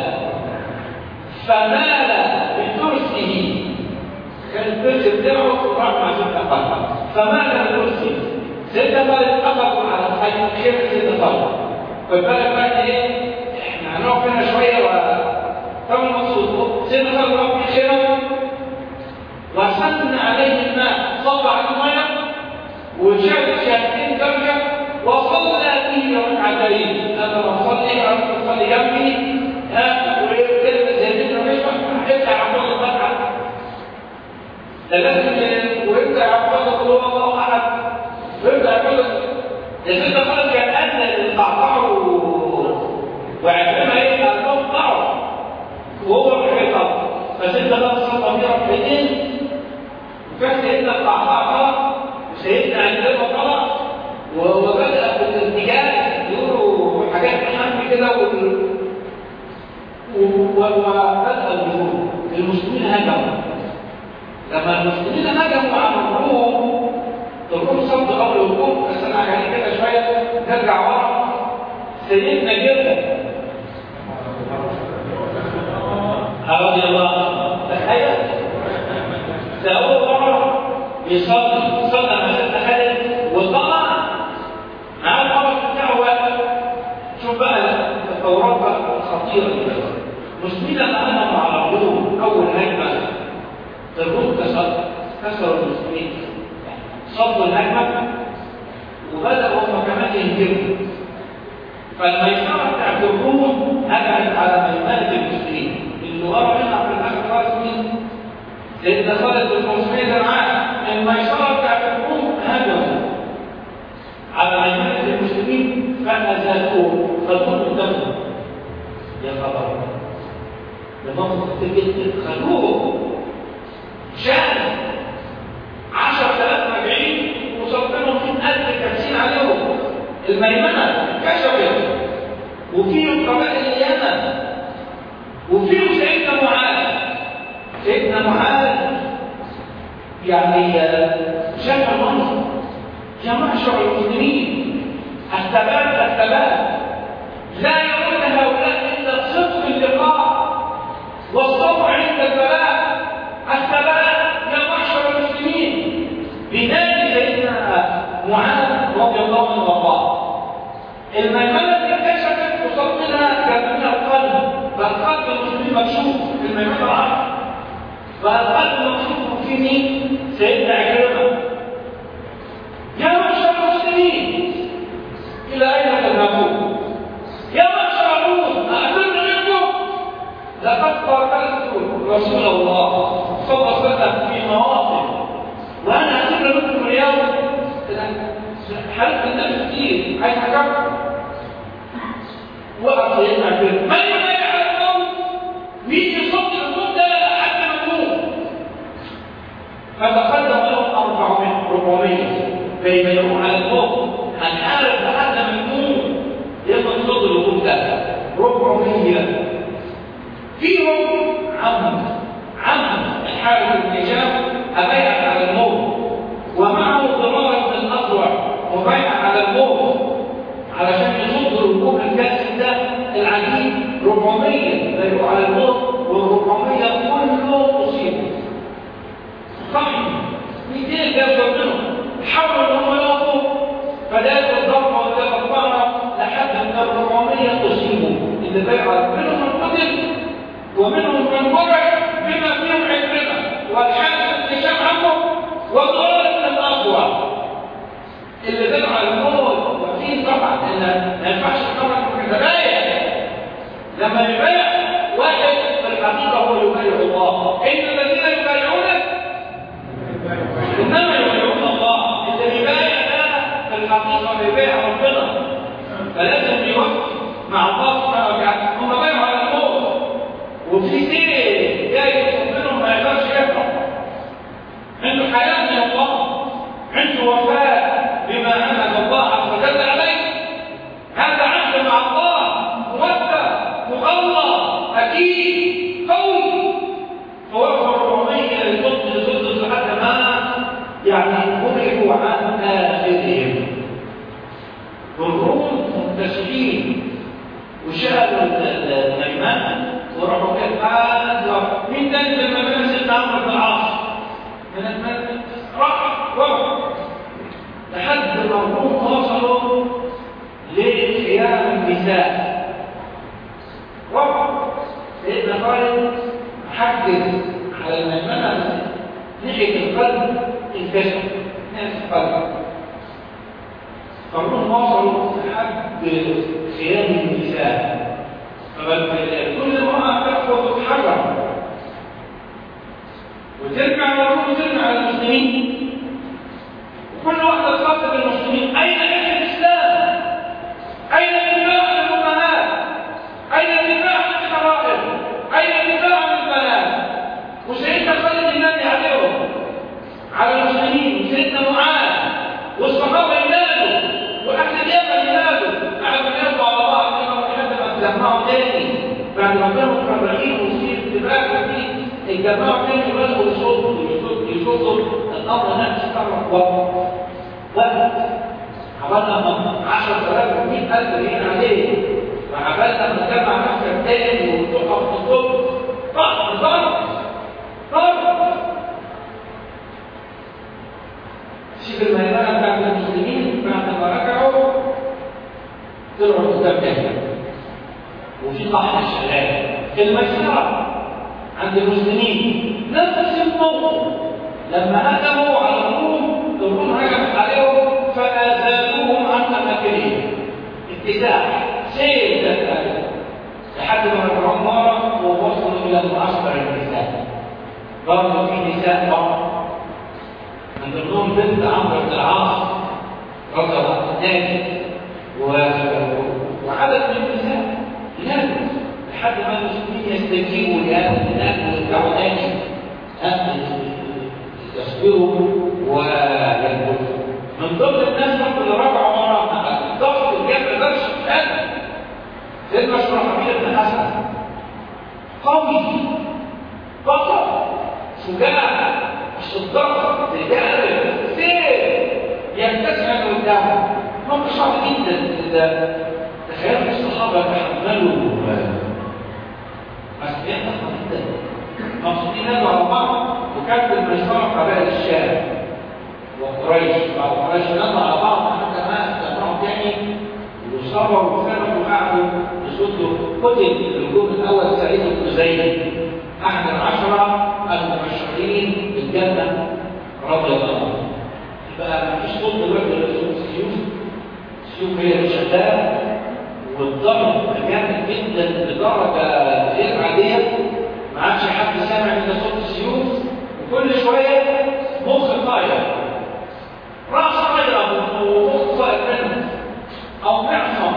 فمال بترسه كان الترس بتاعه راح مع سيدنا طلحة فمال بترسه سيدنا طلحة أخذ على الحي خير سيدنا طلحة فالبلد بقى ايه احنا هنقف هنا شويه و طبعا مقصود سيدنا طلحة راح في خيره وسن عليه الماء صب على الماء وشهد شهدين درجة وصلى به ركعتين أنا بصلي أنا بصلي جنبي ها وكلمة زي دي مش هفتح عمال الفتحة ده لازم ويبدأ يعبد قل هو الله أحد ويبدأ يقول يا سيدنا خالد كان أدنى للقعقعه وعندما ايه القوم ضعوا وهو بحيطه فسيدنا خالد صلى في ركعتين وكان سيدنا القعقاع طلع وسيدنا عندما طلع وبدأ بالارتجال يقولوا حاجات أهم كده وبدأ الدخول المسلمين هجموا لما المسلمين هجموا على الروم الروم صد قبل الهجوم بس انا يعني كده شويه نرجع ورا سيدنا جدا رضي الله عنه تخيل سأول مرة بيصلي صلى مع سيدنا خالد وطلع مع الخبر بتاعه واقف شوف بقى التطورات بقى الخطيرة دي المسلمين لما هجموا على الروم أول هجمة الروم كسر كسروا المسلمين صدوا الهجمة وبدأوا هم كمان يهجموا فالميسرة بتاعت الروم هجمت على ميمنة المسلمين اللي ورا منها في الآخر خالص مين؟ سيدنا خالد بن مسعود معاه الميسرة بتاعت الروم هجموا على ميمنة المسلمين فأزالوه خدوه قدامهم يا خبر ده موقف كتير جدا خدوه شان 10000 راجعين وصلت لهم 100000 كابسين عليهم الميمنه كشفت وفيهم قبائل اليمن وفيهم سيدنا معاذ سيدنا معاذ يعني شاف المنظر يا معشر المسلمين الثبات الثبات لا يقول هؤلاء الا صدق اللقاء والصبر عند البلاء الثبات يا معشر المسلمين لذلك سيدنا معاذ رضي الله عنه وارضاه الميمنه اللي كشفت وصلت لها كان منها القلب فالقلب المسلمين مكشوف في الميمنه العرب فالقلب مكشوف في مين؟ سيدنا عكرمه يا معشر المسلمين الى اين تذهبون؟ يا معشر الروم اعتذر منكم لقد قاتلت رسول الله صلى الله عليه وسلم في مواطن وانا اعتبر منكم اليوم حلف الناس كتير عايز حاجه وقف سيدنا كده من يبايع على الموت مين يصد الحكم ده حتى نموت فتقدم لهم 400 400 فيبايعون على الموت هنحارب لحد ما نموت يبقى نصد الحكم ده 400 فيهم عم عم الحارث بن هشام أبايع على الموت ومعه ضرار بن الأصوع مبايع على الموت علشان يصد الوقوف الكاس ده العجيب 400 بايعوا على الموت وال400 كله أصيبوا صحيح 200 جابوا منهم حاولوا ان هم يقفوا فداسوا الضربه ولا الضربه لحد ما ال 400 اصيبوا اللي بايعوا منهم القتل ومنهم من برع بما فيهم عكرمه والحارث بن هشام عمه وضرار بن الاقوى اللي بدعوا على الموت وفيه طبعا ان ما ينفعش طبعا كبدايه لما يبايع واحد في الحقيقه هو يبايع الله ان الذين يبايعونك انما يبايعون الله اللي بيبايع ده في الحقيقه بيبايع ربنا فلازم يوقف مع الله سبحانه وتعالى هم بايعوا على الموت وفي سير جاي منهم ما يقدرش يهرب عنده حياه من الله عنده وفاء بما انعم الله عز وجل عليه هذا عهد مع الله موفى مغلى اكيد قوي فوقف 400 للضد لضد لحد ما يعني بلغوا عن اخرهم والروم منتشرين وشالوا النيمان وراحوا كده مين تاني لما بين سيدنا عمرو بن العاص من المسجد راح وقف لحد ما الروم وصلوا لخيام النساء وقف سيدنا خالد حجز على الميمنه ناحيه كسر ناس قلب فالروم وصلوا لحد خيام النساء كل امرأة تأخذ حجر وترجع الروم وترجع المسلمين وكل واحدة تخاطب المسلمين أين أهل الإسلام؟ أين الدفاع عن الأمهات؟ أين الدفاع عن الحرائر؟ أين الدفاع عن البنات؟ وسيدنا خالد ينادي عليهم على المسلمين وسيدنا معاذ والصحابة ينادوا وأهل اليمن ينادوا قعدوا ينادوا على بعض لحد ما تجمعوا تاني بعد ما كانوا مفرقين وفي اتفاق وفي اتجمعوا تاني بدأوا يصوتوا يشوفوا الأمر نفسه فرق وقت وقت عملنا 10000 و 100000 جنيه عليه وعملنا مجتمع نفسك تاني وتقف تطب ضغط ضغط ضغط شوف الميمنه بتاعت المسلمين بعد ما رجعوا طلعوا قدام تاني وفي قحط شغال المسيره عند المسلمين نفس الموقف لما هجموا على الروم الروم هجمت عليهم فازالوهم عن اماكنهم اتساع سير ذات لحد ما رجعوا مره ووصلوا الى معسكر النساء برضه في نساء بعض من ضمنهم بنت عمرو بن العاص رضي الله عنه و... وعدد من النساء ينادوا لحد ما المسلمين يستجيبوا لهذا النداء ويرجعوا تاني يصبروا وينبذوا من ضمن الناس اللي رجعوا وراء الضغط الجبل ده شغال سيدنا اشرف حبيب بن حسن قوي بطل شجاع الصداق رجال سير ينتزع من قدامه موقف صعب جدا اذا تخيلوا الصحابه تحملوا مسؤوليات ضخمه جدا مقصودين نادوا على بعض وكانت المشروع قبائل الشام وقريش بعد قريش نادوا على بعض حتى ما استمروا تاني وصبروا وكانوا وقعدوا يصدوا قتل الهجوم الاول سعيد بن زيد احد العشره المبشرين بالجنه رضي الله عنه يبقى ما فيش صوت دلوقتي غير صوت السيوف السيوف هي اللي شغاله والضرب جامد جدا بدرجه غير عاديه ما عادش حد سامع من صوت السيوف وكل شويه مخ طاير راس طاير او مخ طاير منه او معصم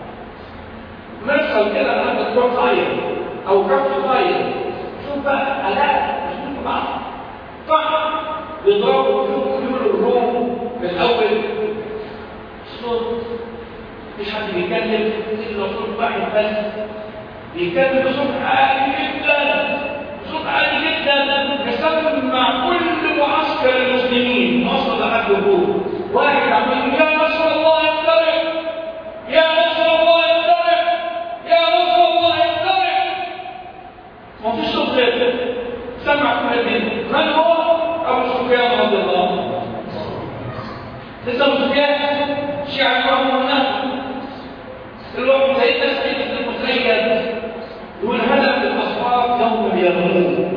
مرسل كده لما تكون طاير او كف طاير شوف بقى الاء مش بعض طبعا بيضربوا كل الروم في الاول صوت مش حد بيتكلم الا صوت واحد بس بيتكلم بصوت عالي جدا صوت عالي جدا يستخدم مع كل معسكر المسلمين وصل لحد الروم واحد عمال يا نصر الله يقترب يا نصر الله يقترب يا نصر الله يقترب ما فيش صوت غير سمع كل الدين من هو ابو سفيان رضي الله عنه لسه ابو سفيان شيعة يعلمون الناس الوقت سيدنا سعيد بن المسيب يقول هدف الاصوات يوم اليمين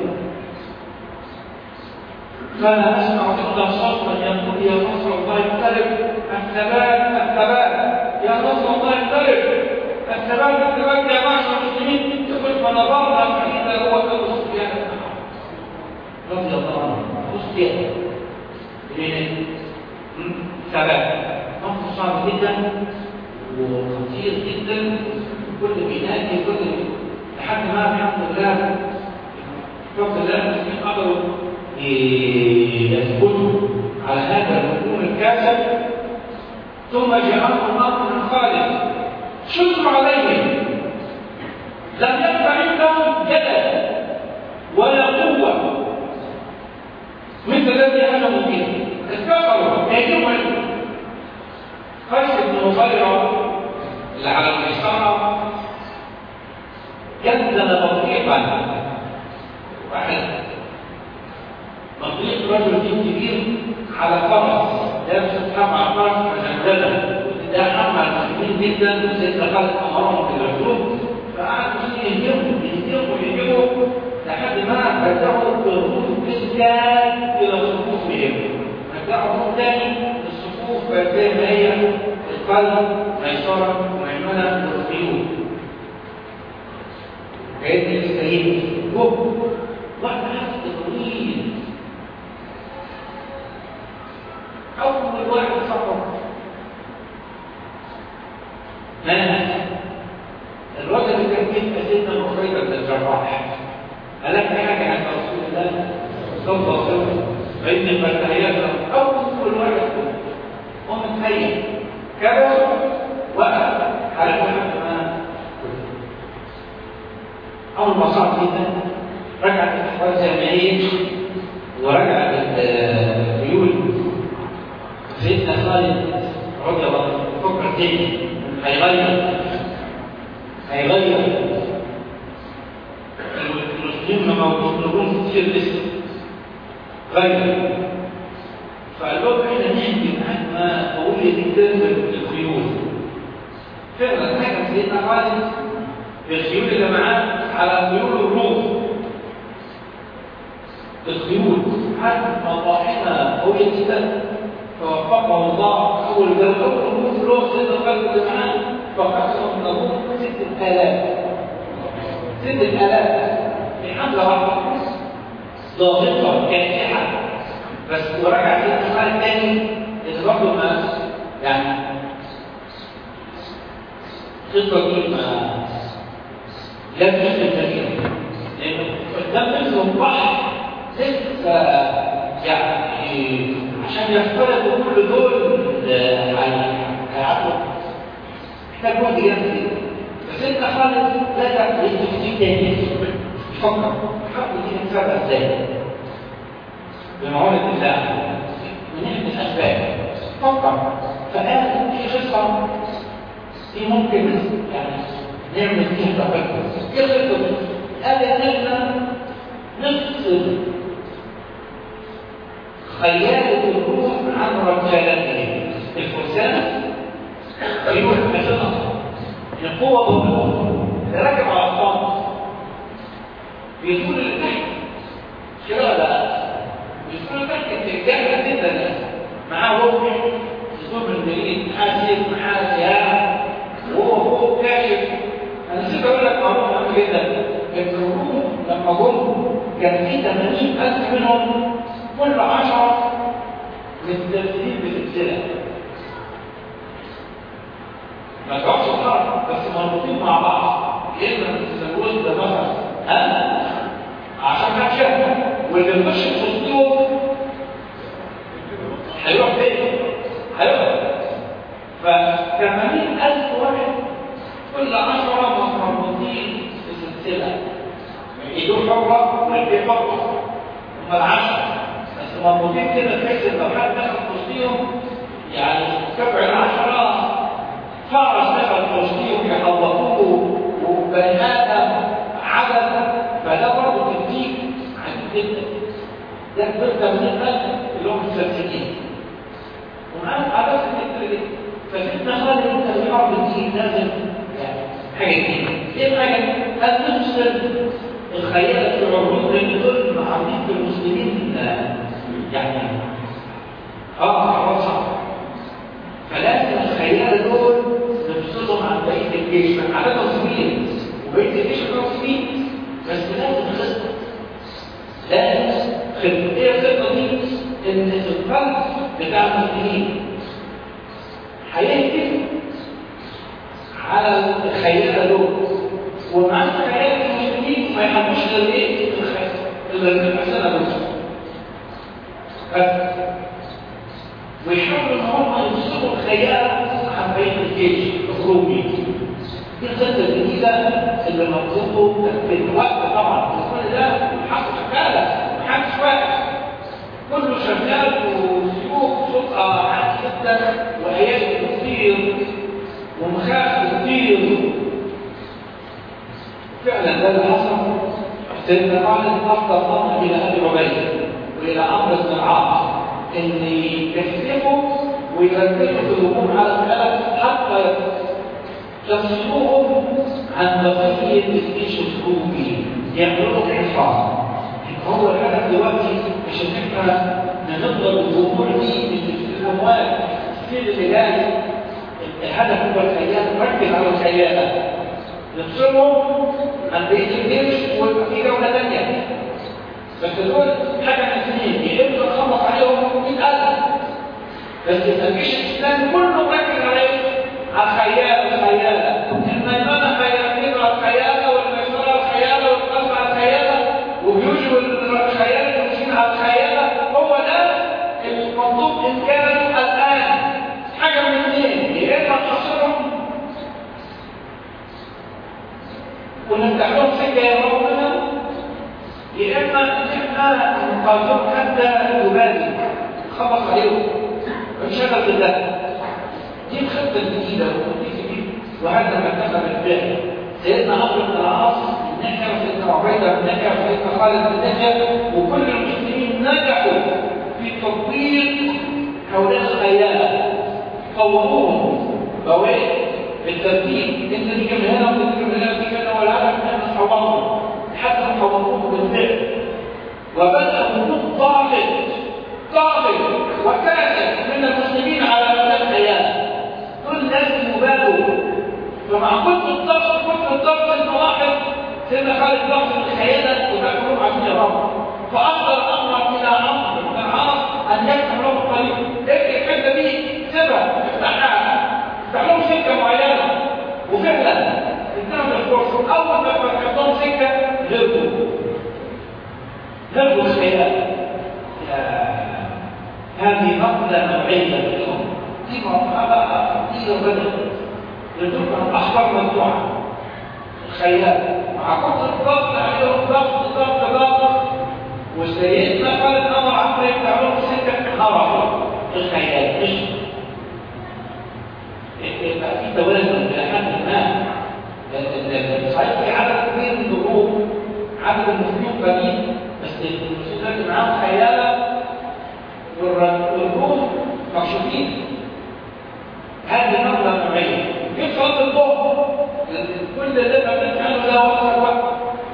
فانا اسمع الا صوتا يقول يا نصر الله اقترب الثبات الثبات يا نصر الله اقترب الثبات الثبات يا معشر المسلمين يقول فنظرنا فاذا هو ابو سفيان رضي الله عنه سفيان ثبات موقف صعب جدا وخطير جدا كل بيناتي كل لحد ما الحمد لله بفضل الله المسلمين قدروا يثبتوا على هذا الهجوم الكاسر ثم جاءهم امر من خالد شكر عليهم لم يبقى عندهم جدل ولا قوه مثل الذي هجموا به اتكفروا هيجموا قيس بن مغيرة اللي على الميسرة جدد بطريقا واحد بطريق رجل كبير على فرس لابس حمى على فرس مجددا ده حمى المسلمين جدا وسيدنا خالد امرهم بالهجوم فقعدوا يهجموا يهجموا يهجموا لحد ما بدأوا الروس بالكاد إلى صفوفهم زي ما هي القلب ميسرة وميمنة والخيول كأن يستهين جب واحد حد طويل أول واحد سقط ناس الراجل اللي كان فيه سيدنا مخرجة بن الجراح قال لك حاجة عن رسول الله صلى الله عليه وسلم فإن الفتحيات أول واحد هو متهيئ كذا وقف على حد ما أول ما صار جدا رجعت الأحوال زي ما هي ورجعت الخيول سيدنا خالد رضي الله عنه فكر تاني هيغير هيغير المسلمين ما موجودين كتير لسه غير فقال لهم احنا نحكي معاك ما طويل جدا الخيول فعلا حاجه سيدنا خالد الخيول اللي معاه على خيول الروم الخيول حتى مطاحنة قوية جدا فوفقه الله أول لو أول أمور فلوس سيدنا خالد اللي معاه فقسم من الروم ستة آلاف ستة آلاف في حملة واحدة ضاغطة كاسحة بس ورجع سيدنا خالد تاني اللي برضه ما يعني الخطة دي ما لا تشكل كثيرا لأنه قدام مثل البحر لسه يعني عشان يختلطوا كل دول هيعطوا محتاج وقت جامد بس انت خالد لا تعمل تفكير تاني فكر حاول دي نتفرق ازاي بمعونة الله من ناحية الأسباب فكر فقال في قصة دي ممكن يعني نعمل فيها تفكر ايه الخطة دي؟ قال ان احنا نفصل خيالة الروح عن رجالتهم الفرسان يروح مثلا القوة ضمنهم راكب على الطاقة بيدخل اللي تحت كده ولا بيدخل تحت التجارة جدا معاه روح يدخل من بعيد حاسب معاه سيارة وهو فوق كاشف انا نسيت اقول لك معلومه مهمه جدا ان الروم لما جم كان في 80000 منهم كل 10 مستمرين بسلسله ما كانش حرب بس مربوطين مع بعض يا اما الوسط ده مثلا ها عشان ما شاف واللي مش في وسطهم هيروح فين؟ هيروح ف 80000 واحد كل عشرة مربوطين بسلسلة ايدوه حرة ورجليه حرة هم العشرة بس مربوطين كده تحس ان لو حد دخل في وسطيهم يعني سبع العشرة فرس دخل في وسطيهم يخبطوه وبني ادم عدد فده برضه تديك عجيب جدا ده بيبقى من الناس اللي هم مسلسلين ومعاهم عدد كتير جدا فسيدنا خالد انت في حرب الدين لازم حاجة جديدة. ايه الحاجة؟ أن نفصل الخيال في عروض لأن دول عاملين في المسلمين يعني اه حوار صعب. فلازم الخيال دول نفصلهم عن بقية الجيش، على تصميم وبقية الجيش تصميم بس لازم خطة. لازم خطة. ايه الخطة دي؟ إن القلب بتاع المسلمين هيهتم على الخيال دول ومع الخيال المسلمين ما يحبوش غير ايه الخيال المسألة دول بس ويحاولوا ان هم يوصلوا الخيال عن بين الجيش الرومي دي الخطة الجديدة اللي مطلوبه في الوقت طبعا كل ده حق شغالة محدش واقف كله شغال وسيوف صوتها عالي جدا وايات كتير ومخاف كتير فعلا ده اللي حصل سيدنا خالد افضل امر الى ابي عبيده والى عمرو بن العاص ان يكسبوا ويرتبوا الهجوم على الخلف حتى يفصلوهم عن بقيه الجيش الرومي يعملوا لهم حصار هو الهدف دلوقتي مش ان احنا نضرب الجمهور دي بالاموال التفسير الإلهي الهدف هو الخيال ركز على الخيالة نفصلهم عن بقية الجيش ويبقى في جولة ثانية بس دول حاجة من الاثنين يا إما نخلص عليهم 100000 بس الجيش الإسلامي كله مركز على إيه؟ على الخيال الخيالة الميمنة خيالة الخيالة والميسرة الخيالة والقلب على الخيالة وبيوجب الخيال المسلمين على الخيالة هو ده المطلوب إمكانه الآن حاجة من اثنين يا إما نحصرهم ونفتح لهم سكة يهربوا منها يا إما إن إحنا نقاتلهم حتى يبادي خبط عليهم ونشغل بالله دي الخطة الجديدة وهذا ما كتب بالفعل سيدنا عمرو بن العاص نجح سيدنا عبيدة نجح سيدنا خالد نجح وكل المسلمين نجحوا في تطبيق هؤلاء الخيال قوموهم بوابه بالترتيب انت دي كم هنا وانت دي كم هنا ودي كم ولا عارف ان احنا حوضهم حتى حوضوهم بالفعل وبدأ وجود ضاغط ضاغط وكاسر من المسلمين على هؤلاء الخيال دول لازم يبالوا فمع كل الضغط كل الضغط انت واحد سيدنا خالد ضغط الخيالة وتأكلهم عشان يرام فأصدر الأمر إلى عمرو بن العاص أن يفتح لهم الطريق ايه الحتة دي سيبها افتحها افتح لهم سكة معينة وفعلا انتهوا الفرصة أول ما فتح لهم سكة هربوا هربوا الخيال هذه نقلة نوعية لهم دي مرحلة دي الرجل يدل أخبار ممنوعة الخيال مع كل الضغط عليهم ضغط ضغط ضغط وسيدنا قال الأمر عمرو يفتح لهم سكة هرب الخيال مش يبقى في توازن إلى حد ما صحيح في عدد كبير من الظروف عدد المسلمين قليل بس المسلمين معاهم خيالة والروم مكشوفين هذه نقلة نوعية في صلاة الظهر كل اللي احنا بنفعله ده وقت الوقت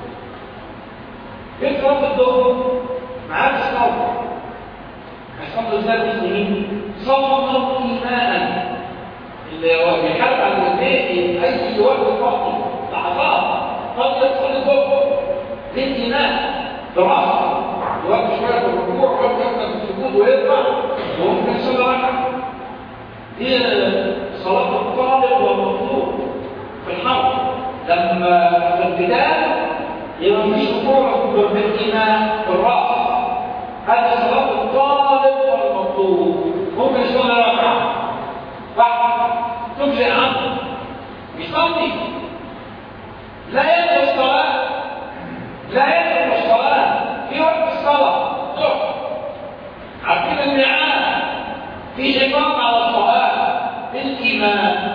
في صلاة الظهر معاد الصلاة هيصلوا ازاي المسلمين؟ صلوا إيمانا اللي هو بيحارب على الاثنين أي وقت وقته لحظات فضل يدخل الظهر بالإيمان دراسة وقت شوية في الركوع وقت يبقى في السجود ويطلع وممكن يصلي ركعة هي صلاة الطالب والمطلوب في الحرب لما في القتال يبقى مفيش ركوع بالإيمان بالرأس هذه صلاة الطالب والمطلوب ممكن يصلي ركعة واحد تجزئ عنه يصلي لا يدخل الصلاة لا يدخل الصلاة في وقت الصلاة ظهر عارفين الميعاد في حفاظ على الصلاة بالإيمان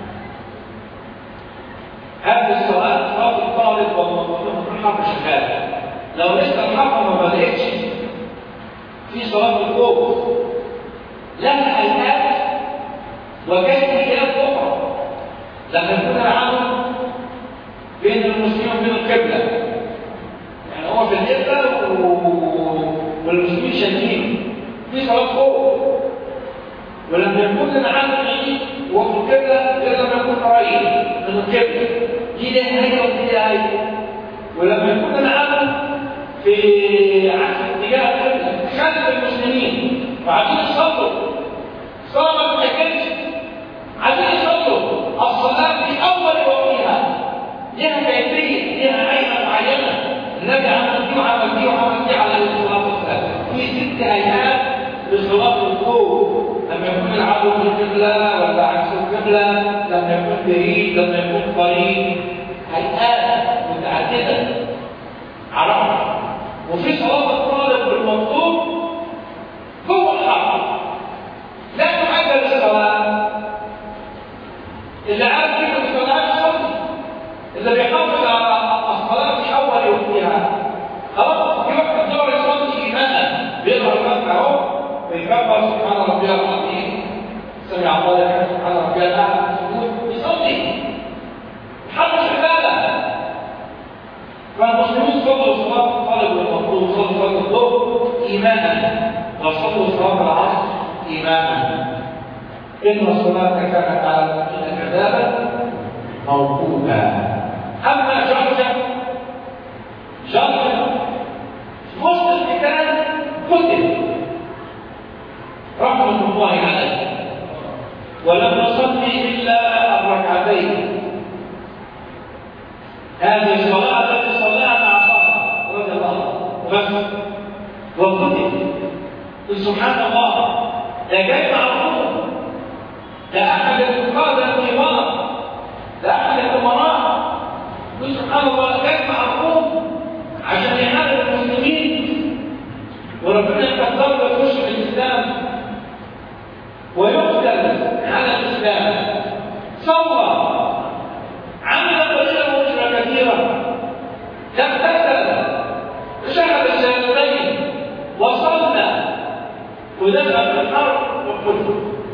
هذه الصلاة صلاة الطالب والمطلوب الحرب شغالة لو لسه الحرب ما بدأتش في صلاة الخوف لها هيئات وكيفيات أخرى لما يكون العالم بين المسلمين وبين القبلة يعني هو في القبلة والمسلمين شايفين في صلاة خوف ولما يكون العالم بعيد وفي القبلة غير لما يكون قريب من القبلة دي لها هيئة ودي لها هيئة ولما يكون العالم في عكس اتجاه القبلة خلف المسلمين وعايزين يصلوا صلاة ما بتتأكدش عايزين يصلوا الصلاة في أول وقتها لها كيفية لها هيئة معينة النبي عمل دي وعمل دي وعمل دي على الصلاة والسلام في ست هيئات لصلاة الخوف لما يكون العدو في القبلة ولا عكس القبلة لما يكون بعيد لما يكون قريب هيئات متعددة عرفت وفي صلاة الطالب بالمطلوب هو الحق لا تعجل الصلاة اللي عارف كيف الصلاة يصلي اللي بيحافظ على الصلاة في أول وقتها خلاص يوقف الدور يصلي إيمانا بيقرأ الفتحة أهو ويكبر سبحان ربي العظيم سمع الله لمن سبحان ربي الأعلى يصلي حرب شغالة فالمسلمين صلوا صلاة الطالب والمطلوب صلوا صلاة الظهر إيمانا وصلوا صلاة العصر إيمانا إن الصلاة كانت على المؤمنين كتابا موقوتا أما جرجة جرجة وسط الكتاب كتب رحمة الله عليه ولم نصلي إلا الركعتين هذه الصلاة التي صلاها مع صاحبه رضي الله عنه بس وكتب سبحان الله ده جاي معروف ده أحد القادة الكبار ده أحد الأمراء سبحان الله جاي معروف عشان يعرف المسلمين وربنا يقدر له يخش في الإسلام ويقتل على الإسلام ثورة عمل قليلا وأجر كثيرا اغتسل شهد الشهادتين وصلى ودخل في الحرب وقتل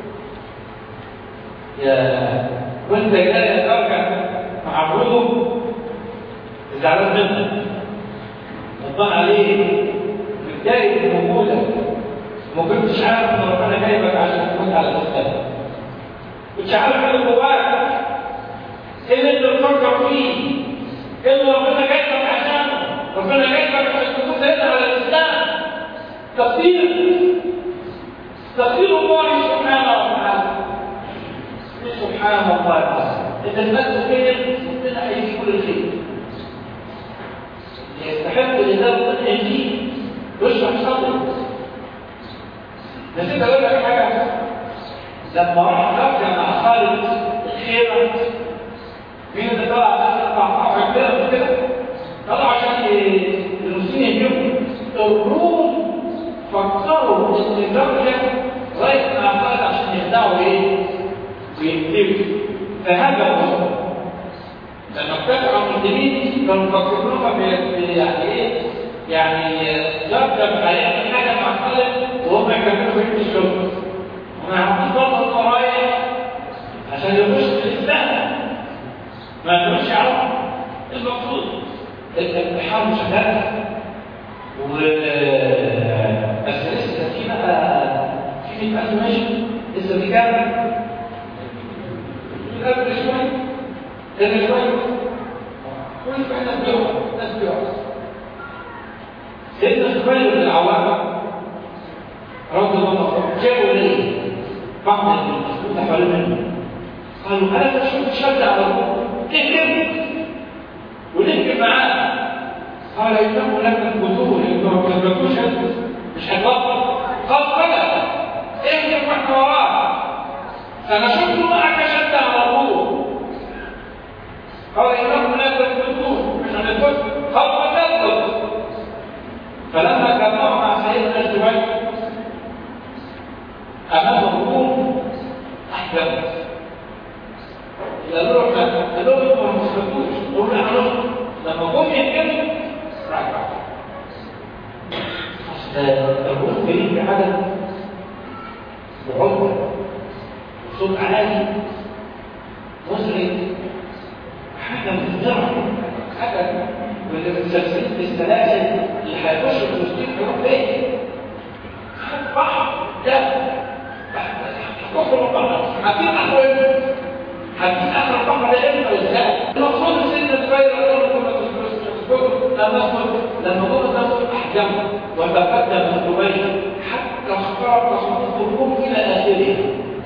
يا وانت جاي تركع مع عبده زعلان منك غضبان عليه متضايق من وجودك ما كنتش عارف ان ربنا جايبك عشان تموت على الاسلام كنتش عارف اللي جواك ايه اللي انت بتفكر فيه ايه اللي ربنا جايبك عشانه ربنا جايبك عشان تموت هنا على الاسلام تقدير تقدير الله سبحانه وتعالى سبحان الله العظيم اذا الناس خير ربنا هيجيب كل خير يستحق لذلك ان يجيب يشرح صدره نسيت اقول لك حاجه لما راح رجع مع خالد الخيمه مين اللي طلع اربع كبيره كده طلع عشان المسلمين يجيبوا الروم فكروا ان الدرجه رايح مع خالد عشان يخدعوا ايه؟ ويقتلوا فهجموا لما ابتدعوا المسلمين كانوا مفكرينها يعني ايه؟ يعني جرب هيعمل حاجه مع خالد وهم يكملوا في الشغل وما يعرفوش برضه انه رايح عشان يخش في الاسلام ما يعرفوش يعرفوا المقصود الحرب شغاله و بس لسه في بقى في 100000 ماشي لسه في كام؟ في قبل شويه قبل شويه كل شويه ناس بيقعوا ناس بيقعوا سيدنا الزبير بن العوام رضي الله عنه جابوا ليه بعض المسلمين حوالين منه قالوا هذا شو شد على الروح اهرب ونهجم معاه قال انه لم تثبتوه لانه ما تثبتوش مش هتوقف قال بلى اهجم واحنا وراك انا شفت معك شد على الروح قال انه لا تثبتوه مش هنثبت قال ما تثبت فلما جمعوا مع سيدنا الزبير امام الروم احزاب قالوا له قالوا له انتوا ما تثبتوش قولوا احنا لما جم يتكلموا رجعوا اصل الروم جايين بعدد وعمر وصوت عالي مزعج حاجه مفزعه حاجه واللي متسلسلين في السلاسل اللي هيخش في المسلمين يروح فين؟ بحر ده هتخرج البحر هتجيب اخر هتجيب اخر البحر ده امتى وازاي؟ المقصود سن الصغير لما لما قلت نفسه احجم وتقدم الزبير حتى اخترق صفوف الروم الى اخرها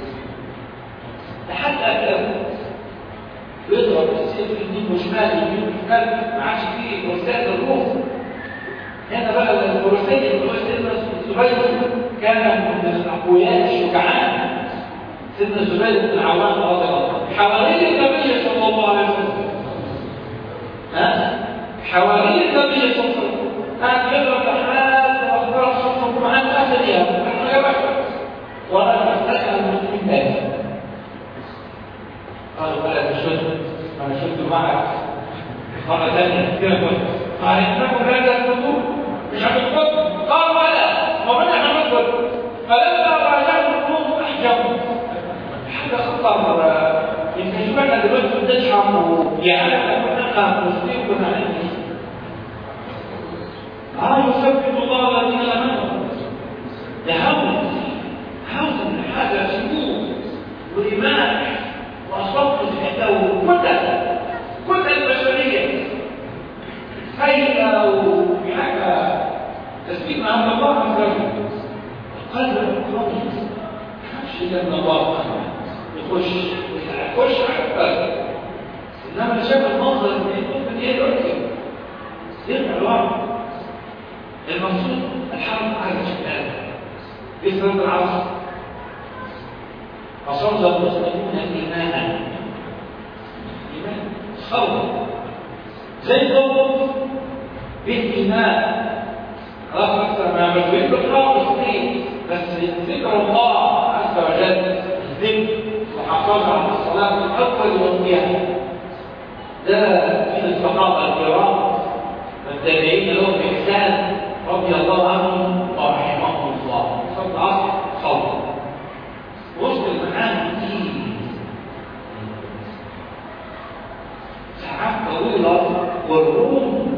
لحد اخره يضرب السيف يمين وشمال يمين وشمال ما عادش فيه فرسان الروم هنا بقى الفرسان بتوع سيدنا الزبير كان من الاقوياء الشجعان سيدنا الزبير بن العوام رضي الله عنه حوالين النبي صلى الله عليه وسلم ها حوالين النبي صلى الله عليه وسلم قاعد يضرب لحد ما اختار صفهم معاه اخر ايام احنا يا بشر وانا بستسال المسلمين ماشي قالوا بلا تشد انا شد معك مرة ثانية كده كنت قال انكم لا تثبتون مش هتثبتوا قال ولا ومن احنا نثبت فلما راجعوا الروم احجبوا حاجة خطر يمكن شبعنا دلوقتي بتشحم يعني احنا مسلمين كنا عندنا اه يثبت الله الذين امنوا ده هون هون حاجة سموه مش إلا من الله يخش يخش على البلد إنما اللي شاف المنظر من يكون من إيه دلوقتي يرجع لورا المقصود الحرب على الشمال في صلاة العصر فصلى المسلمون إيمانا إيمان صلى زي قوم بالإيمان خلاص أكثر ما مجبين بالحافظ فيه بس ذكر الله عز وجل الذكر وحافظ على الصلاة من أفضل وقتها ده من الصحابة الكرام والتابعين لهم بإحسان رضي الله عنهم ورحمهم الله صلى العصر صلى وسط المعاني دي ساعات طويلة والروم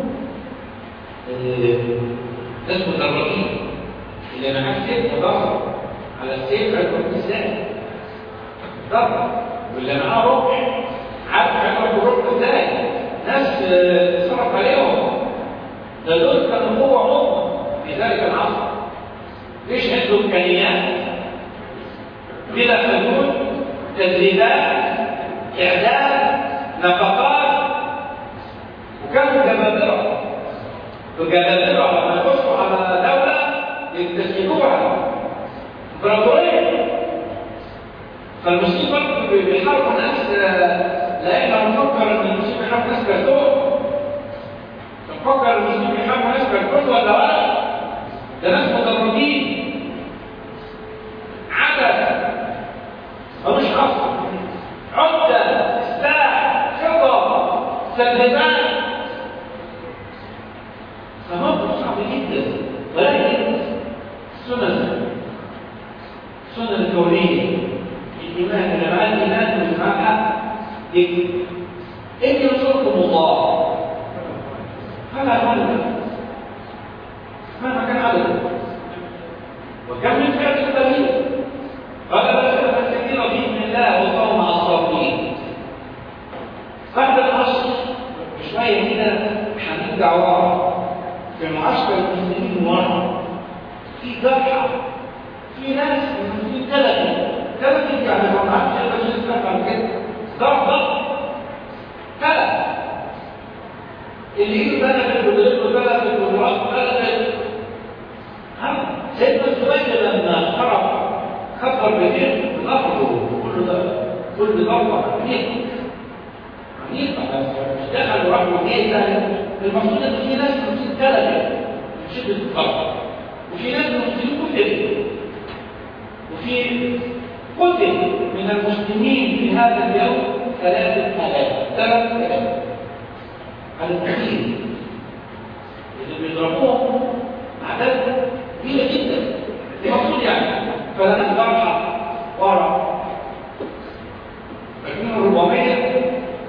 اسمه الرقيق اللي معاه سيف ضرب على السيف عندهم ازاي ضرب واللي معاه ربع عارف عندهم الربع ازاي ناس صرف عليهم ده دول كانوا هو عمر في ذلك العصر ليش عنده امكانيات بلا حدود تدريبات اعداد نفقات وكانوا جبابره وجبابره لما يخشوا على دوله يكتسبوها امبراطوريه فالمسلمين برضه بيحاربوا ناس لا احنا بنفكر ان المسلمين بيحاربوا ناس كرتون بنفكر ان المسلمين بيحاربوا ناس كرتون ولا ولا ده ناس متدربين عدد ملوش اصل عدة سلاح خطط سلبات فموقف صعب جدا ولكن سنن السنن الكونية الإيمان إذا مع الإيمان مش مع الحق يكفي إن ينصركم الله فلا غلب مهما كان عدده وكم من فئة قليلة غلبت فئة كثيرة بإذن الله والله مع الصابرين بعد العصر شوية كده هنرجع ورا في معسكر المسلمين ورا في جرحى في ناس المسلمين تلفوا تلفوا يعني ما عادش يقدر يستفهم كده ضربة تلف اللي ايده تلفت ورجله تلفت والراس تلفت سيدنا الزبير لما خرج خطر بيته الارض كل ده كل ضربه عنيفه عنيفه مش دخل وراح وجه ثاني المفروض ان في ناس مسلمين ثلاثه من شده الضرب وفي ناس مسلمين قتلوا وفي قتل من المسلمين في هذا اليوم ثلاثة آلاف ثلاث آلاف على الكثير اللي بيضربوهم أعداد كبيرة جدا المقصود يعني فلما الجرحى ورا 2400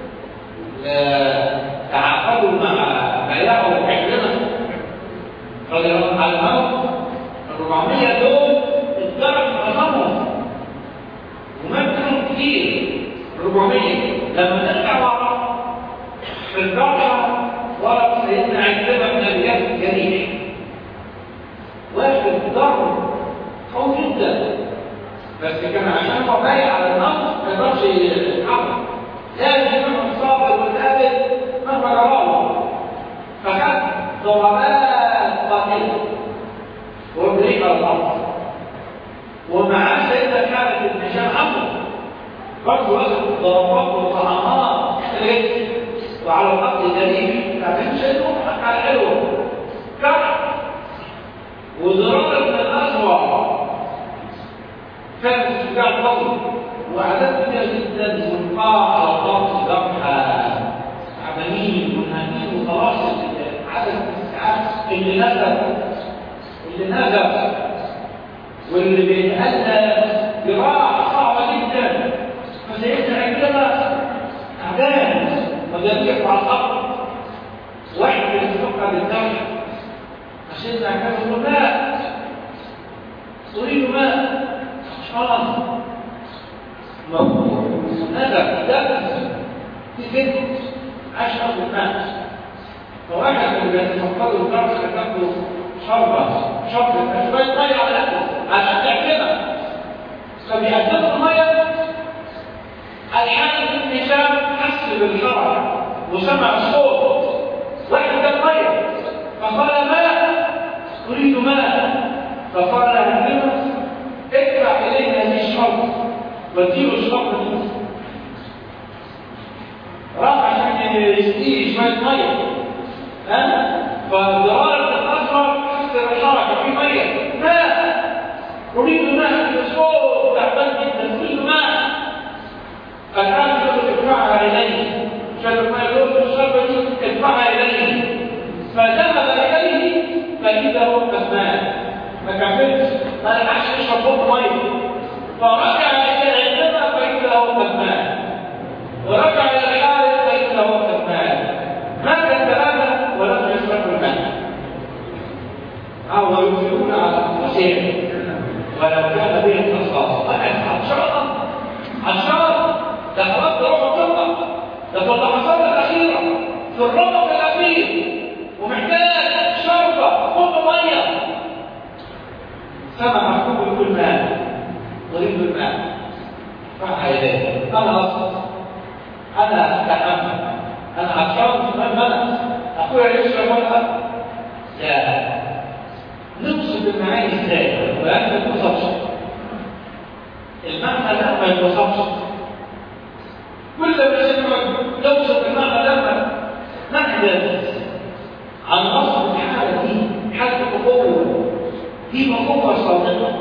تعاقدوا مع بايعوا عكرمة رضي الله على الموت 400 دول الضرب معظمهم ومات منهم كتير 400 لما نرجع ورا في الجرحى ورا سيدنا عكرمة بن ابي جهل الجريح واخد ضرب قوي جدا بس كان عشان هو بايع على النص ما يقدرش يتحرك لازم يكون صابر وثابت مهما جراله فخد ضربات قاتله وابريق على الارض ومعاه سيدنا كانت بن هشام عمه برضه واخد ضربات وطعامات وعلى الارض دليل لكن شيء حق حلوه كعب وضرار ابن الأسوأ كان استشجاع قوي وعدد كبير جدا والقاع على الضغط ذبحة تعبانين منهمين وخلاص عدد الساعات اللي نزل اللي نزل واللي بيتأذى جراح صعبة جدا فسيدنا عكرمة تعبان وجميع على الأرض واحد من الفقه بالدم فسيدنا عكرمة يقول لا تريد ماء عطشان موضوع نزل دم في بنت أشرب الماء فواحد من الذين يفضلوا الدرس كتب له شربة شربة شوية مية على الأكل عشان تعملها فبيقدموا الميه الحارث بن هشام حس بالحركه وسمع صوت واحد ده الميه فقال ماء اريد ماء فقال هندمه ادفع الينا هذه الشرط واديله الشرط دي راح عشان يسقيه شويه ميه ها فضرار الاصفر حس بالحركه في ميه ماء اريد ماء بصوت تعبان جدا اريد ماء الان يقول ادفعها اليه عشان ما يقول الشربه دي ادفعها اليه فذهب اليه فاذا هو كسبان ما كملش ما لحقش يشرب بق ميه فرجع الى عندما فاذا هو كسبان ورجع الى الحارث فاذا هو كسبان مات ثلاثه ولم يشربوا الماء او يؤثرون على انفسهم ولو كان بهم خصاصه واحد عطشان عطشان ده خلاص روحه تطلع ده في اللحظات الاخيره في الربط الاخير ومحتاج شربه خد ميه سمع محبوب كل ماء ضريب الماء فعل اليه انا اصلا انا اتحمل انا عطشان في منع اخويا يشرب ولا لا نوصف المعاني ازاي وقال ما يتوصفش المعنى ده ما يتوصفش كل ما يسمع يوصف المعنى ده نحدث عن وصف الحالة دي حالة الأخوة دي أخوة صادقة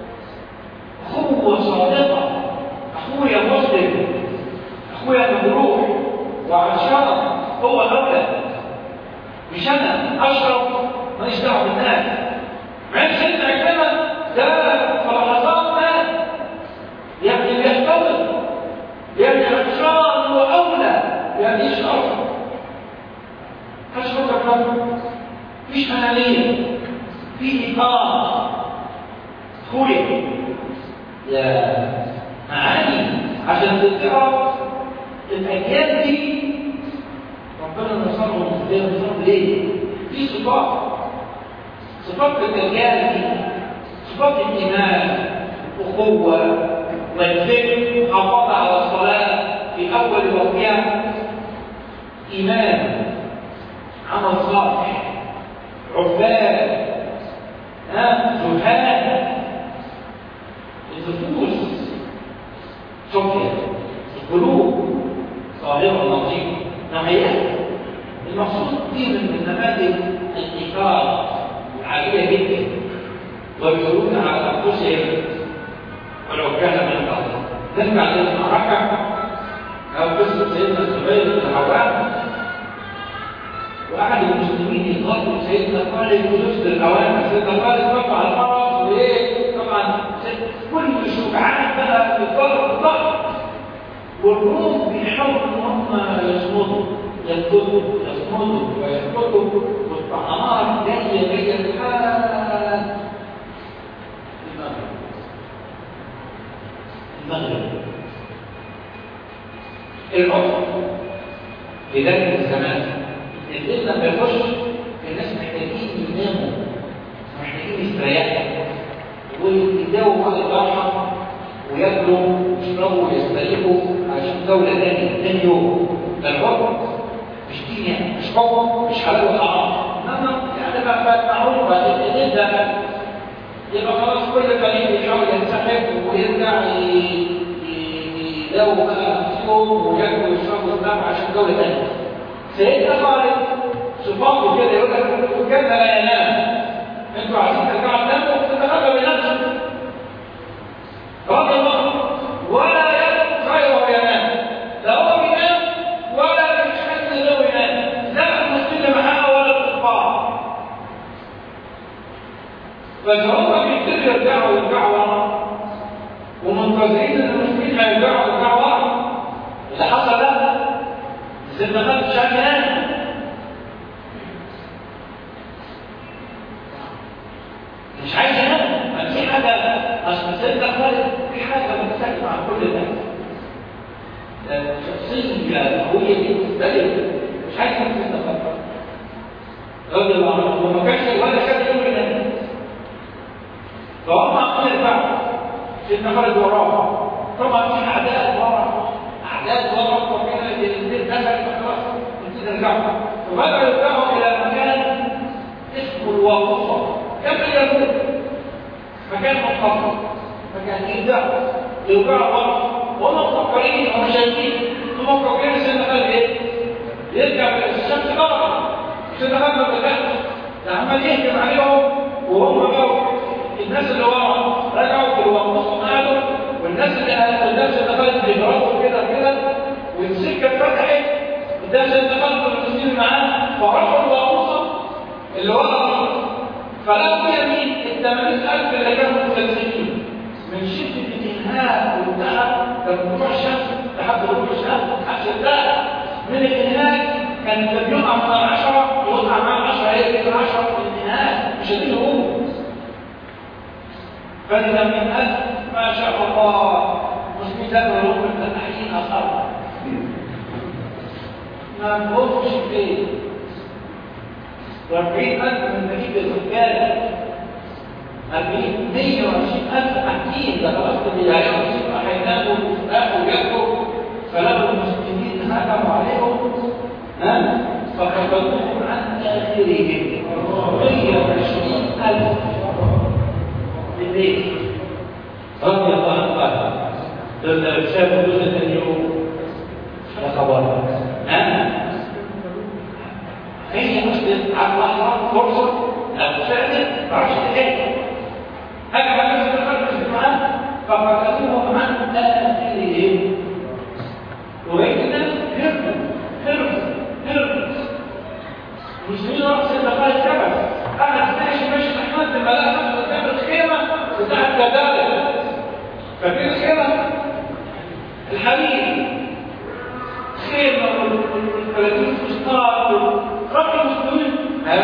أخوة صادقة أخويا مسلم أخويا مجروح وعشان هو أولى مش أنا أشرب ماليش دعوة بالناس مع إن سيدنا عكرمة ده في لحظات مات يعني بيحتضن يعني عطشان وأولى يعني يشرب هشرب الرب مفيش أنانية في إطاعة خويا يا معاني عشان تعرف الأجيال دي ربنا نصرهم ازاي نصرهم ليه؟ في صفات صفات الأجيال دي صفات الإيمان أخوة والذكر حافظ على الصلاة في أول وقتها إيمان عمل صالح عباد ها جهاد النفوس صفية القلوب صاهرة نظيفة نهايات المقصود دي من نماذج الإيثار العالية جدا ويؤثرون على أنفسهم ولو كان من قبل نرجع للمعركة أو قصة سيدنا الزبير بن العوام وأحد المسلمين يقاتل سيدنا خالد ويسد الأوامر سيدنا خالد رفع الفرس وإيه طبعا كل شجعان بقى في الضرب الضغط والروم بيحاولوا إن هم يصمدوا يسقطوا يصمدوا ويسقطوا والطعنات جاية جاية لحد المغرب العمر في ذلك الزمان الليل لما يخش الناس محتاجين يناموا محتاجين يستريحوا ويداووا بعض الراحة وياكلوا ويشربوا ويستريحوا عشان دولة تاني تاني يوم ده الحكم مش دين يعني مش حكم مش حلال وحرام انما يعني بقى بقى معروف بعدين نبدا يبقى خلاص كل فريق يحاول ينسحب ويرجع يداووا بقى نفسهم وياكلوا ويشربوا ويسمعوا عشان دولة تانية سيدنا خالد صفاته كده يقول لك كان لا ينام انتوا عايزين ترجعوا تناموا تتغلبوا بنفسكم رضي الله ولا يبقى غيره ينام لا هو بينام ولا مش حد غيره ينام لا المسلم معاه ولا الكفار فالهم بيبتدوا يرجعوا يرجعوا ورا ومنتظرين ان المسلمين هيرجعوا يرجعوا ورا اللي حصل ده سيدنا خالد مش عارف ينام مش عايز ينام ما في حاجه اصل سيدنا خالد في حاجه مختلفه عن كل الناس شخصيه قويه جدا مش عايز ينام سيدنا خالد رضي الله عنه وما كانش ولا كان يوم ينام فهم عقل يرجعوا سيدنا خالد وراه طبعا في اعداء ورا اعداء ورا وكان الاثنين دخل خلاص نسيت نرجعوا فبداوا يرجعوا الى مكان اسمه الواقصه كم يموت مكان منخفض مكان يرجع يرجعوا ورا وهم مفكرين هم شايفين هم مفكرين سيدنا خالد ايه؟ يرجع الشمس غلط سيدنا خالد ما دخلش ده عمال يهجم عليهم وهم بقوا الناس اللي ورا رجعوا في الوقوف قعدوا والناس اللي الناس اللي دخلت بيضربوا كده كده والسكه اتفتحت قدام سيدنا خالد والمسلمين معاه فراحوا الوقوفه اللي ورا فلقوا فيها مين؟ ال 80000 اللي كانوا مستسلمين من شده الانهاك والتعب كان طلوع الشمس لحد غروب الشمس عشان ده من الانهاك كان اللي بيقع من 10 يوقع مع 10 هي 10 من الانهاك مش قادرين يقوموا فإذا من ألف ما شاء الله مسلمين ذكروا من الأحيين أصحابه ما نقولش فيه وأربعين ألف من مدينة الرجال أربعين مية وعشرين ألف حكيم ده خلاص البداية وصيب أحيناه وأخو جده فلما المسلمين حكموا عليهم ها فقتلوهم عن آخرهم مية وعشرين ألف بالليل رضي الله عنه قال لما شافوا جزء اليوم على خبر ها اي مسلم على الله فرصه او فعلا ما عرفش ايه هذا ما كان في الخلق الجماعه فقتلوهم عن اخرهم وإن هربوا هربوا هربوا المسلمين رأس الدقائق كبس أنا ماشي ماشي أحمد لما لقى نفسه قدام الخيمة بتاعت كذلك ففي الخيمة الحبيب خيمة والفلاتين فستان رب المسلمين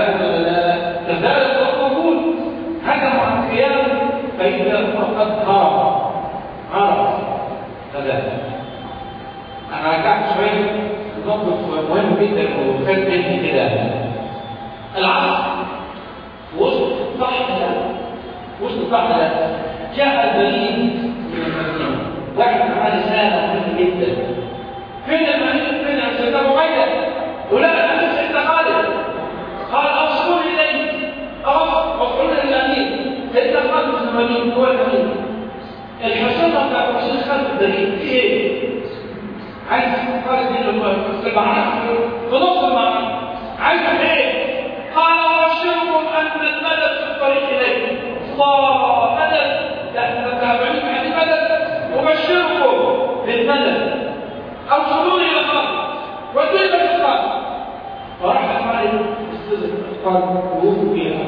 كذلك موجود هجموا عن الخيام فإذا هو قد هرب هرب كذلك أنا رجعت شوية موقف مهم جدا وفات مني كده العصر وسط صحبة وسط صحبة جاء البريد من المدينة واحد معاه رسالة مهمة جدا فين المدينة فين يا سيدنا مؤيد ولا أنت سيدنا خالد قال أوصلوا إليه أوصلوا إلى الأمير سيدنا خالد بن الوليد هو الأمير الحصانة بتاعت رسول خالد البريد في إيه؟ عايز خالد بن الوليد في نص المعنى عايز ايه؟ قال ابشركم ان المدد في الطريق اليه الله مدد يعني تابعين عن المدد ابشركم بالمدد اوصلوني الى خالد ودوني بس خالد فراح خالد استاذن قال وفوا يا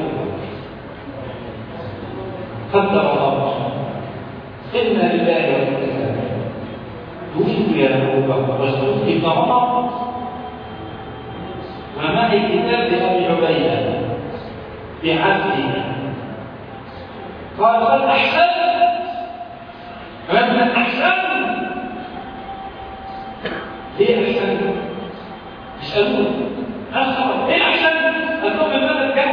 قدر الله انا لله وانا اليه توفي يا ابو بكر واستوفي فمضى ومعي كتاب ابي عبيده بعبده قال قد احسنت فلما احسنت ليه احسنت؟ يسالون اخر ليه احسنت؟ قال لهم المدى الجهل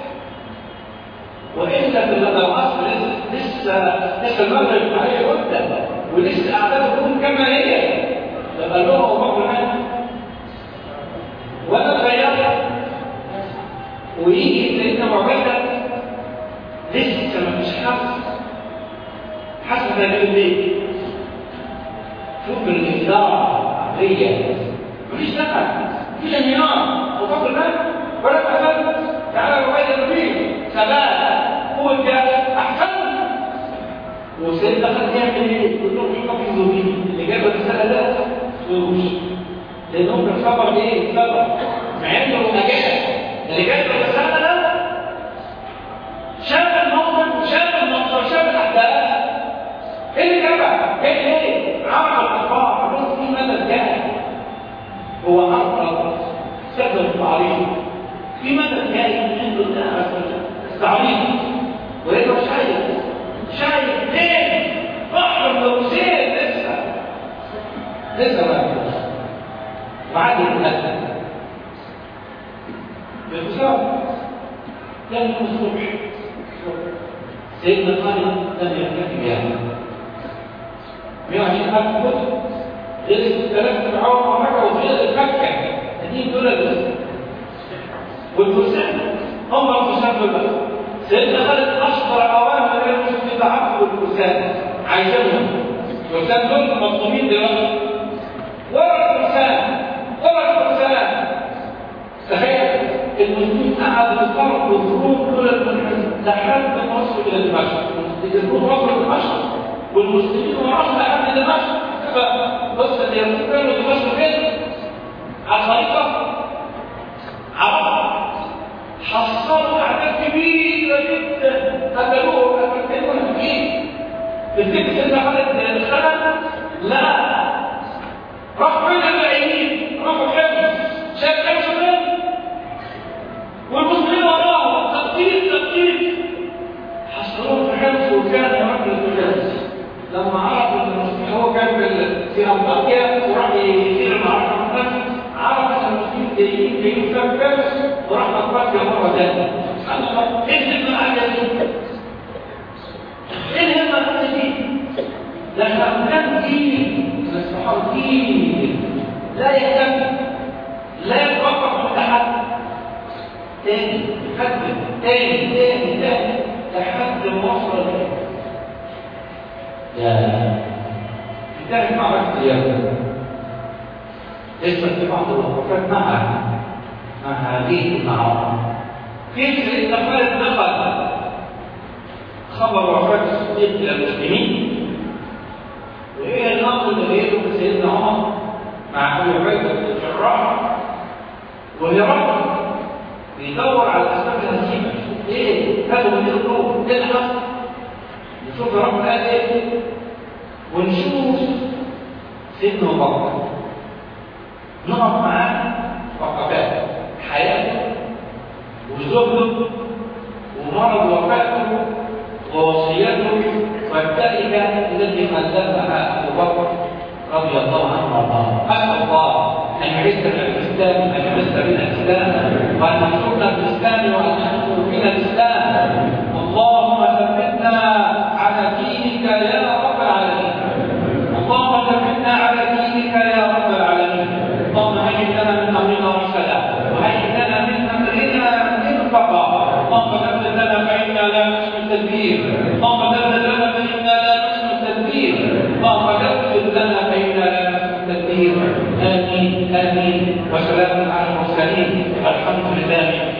والا في العصر لسه لسه المغرب عليه مده ولسه اعدادهم كما هي قال لهم ابو بكر وانا خيار ويجي سيدنا معبده لسه ما فيش حرف حسب هذا البيت شوف الإثارة عقلية مفيش دخل مفيش انهيار وفضل الله ولا تفل تعالى رواية النبي ثبات قوة أحسن وسيدنا خد يعمل ايه؟ يقول لهم يحفظوا مين؟ اللي جاب الرسالة ده فلوس لانهم كان خبر ايه؟ خبر مع انه نجاح اللي جاب الرسالة ده شاف الموقف شاف المنظر شاف الاحداث ايه اللي جابها؟ ايه ايه؟ عرف الاخبار عملوا في مدى الجاهل هو عرف سبب التعريف في مدى الجاهل من عند الله عز وجل التعريف ويبقى شايف شايف ليه؟ احضر لو زين لسه لسه ما وعاد المنزل باختصار كان الصبح سيدنا خالد لم يرتكب يعني 120 ألف كتب غير 6000 فرعون ومكة وغير مكة هدين دول الجزء والفرسان هم الفرسان دول بس سيدنا خالد أشهر أوامر المسلمين في تعقب الفرسان عايشينهم الفرسان دول مطلوبين دلوقتي ورا الفرسان ورا الفرسان تخيل المسلمين قعدوا يتفرقوا الظروف دول لحد ما وصلوا الى دمشق الجنود وصلوا دمشق والمسلمين وراهم لحد دمشق فبص اليهود كانوا دمشق فين؟ على الخريطه عرب حصلوا اعداد كبيره جدا قتلوهم قتلوهم كتير تفتكر ان خالد خلد؟ لا راحوا فين البعيدين؟ راحوا حمص شايف حمص فين؟ والمسلمين وراهم تقتيل تقتيل حصلوه في حمص وكان يركز الحمص لما عرف ان المسلمين هو كان في في انطاكيا وراح يصير معركه في حمص عرف ان المسلمين جايين جايين في حمص وراح انطاكيا مره ثانيه ايه الهمه العاليه دي؟ ايه الهمه العاليه دي؟ ده كان دين الصحابه دين لا يهتم لا يتوقف عند حد تاني يقدم تاني تاني تاني لحد ما وصل يا انتهت معركة اليوم اسمع في بعض الوقفات معها مع هذه المعركة كيف سيدنا خالد دخل خبر وفاة الصديق إلى المسلمين وإيه الأمر اللي غيره سيدنا عمر مع أبي عبيدة بن الجراح وهرقل بيدور على اسباب الهزيمه ايه هذا من القلوب ايه اللي حصل نشوف رب قال ايه ونشوف سيدنا ابو بكر نقف معاه وقفات حياته وزهده ومرض وفاته ووصيته والتركه التي خلفها ابو بكر رضي الله عنه وارضاه اسال الله ان يعزنا بالاسلام ان يمس بنا الاسلام وان ينصرنا بالاسلام وان ينصر بنا الاسلام اللهم ثبتنا على دينك يا رب العالمين اللهم ثبتنا على دينك يا رب العالمين اللهم هيئ لنا من امرنا رشدا وهيئ لنا من امرنا مرفقا اللهم ثبت لنا فانا لا نحسن التدبير اللهم ثبت لنا فانا لا نحسن التدبير اللهم ثبت لنا فانا لا نحسن التدبير امين امين وسلام على المرسلين الحمد لله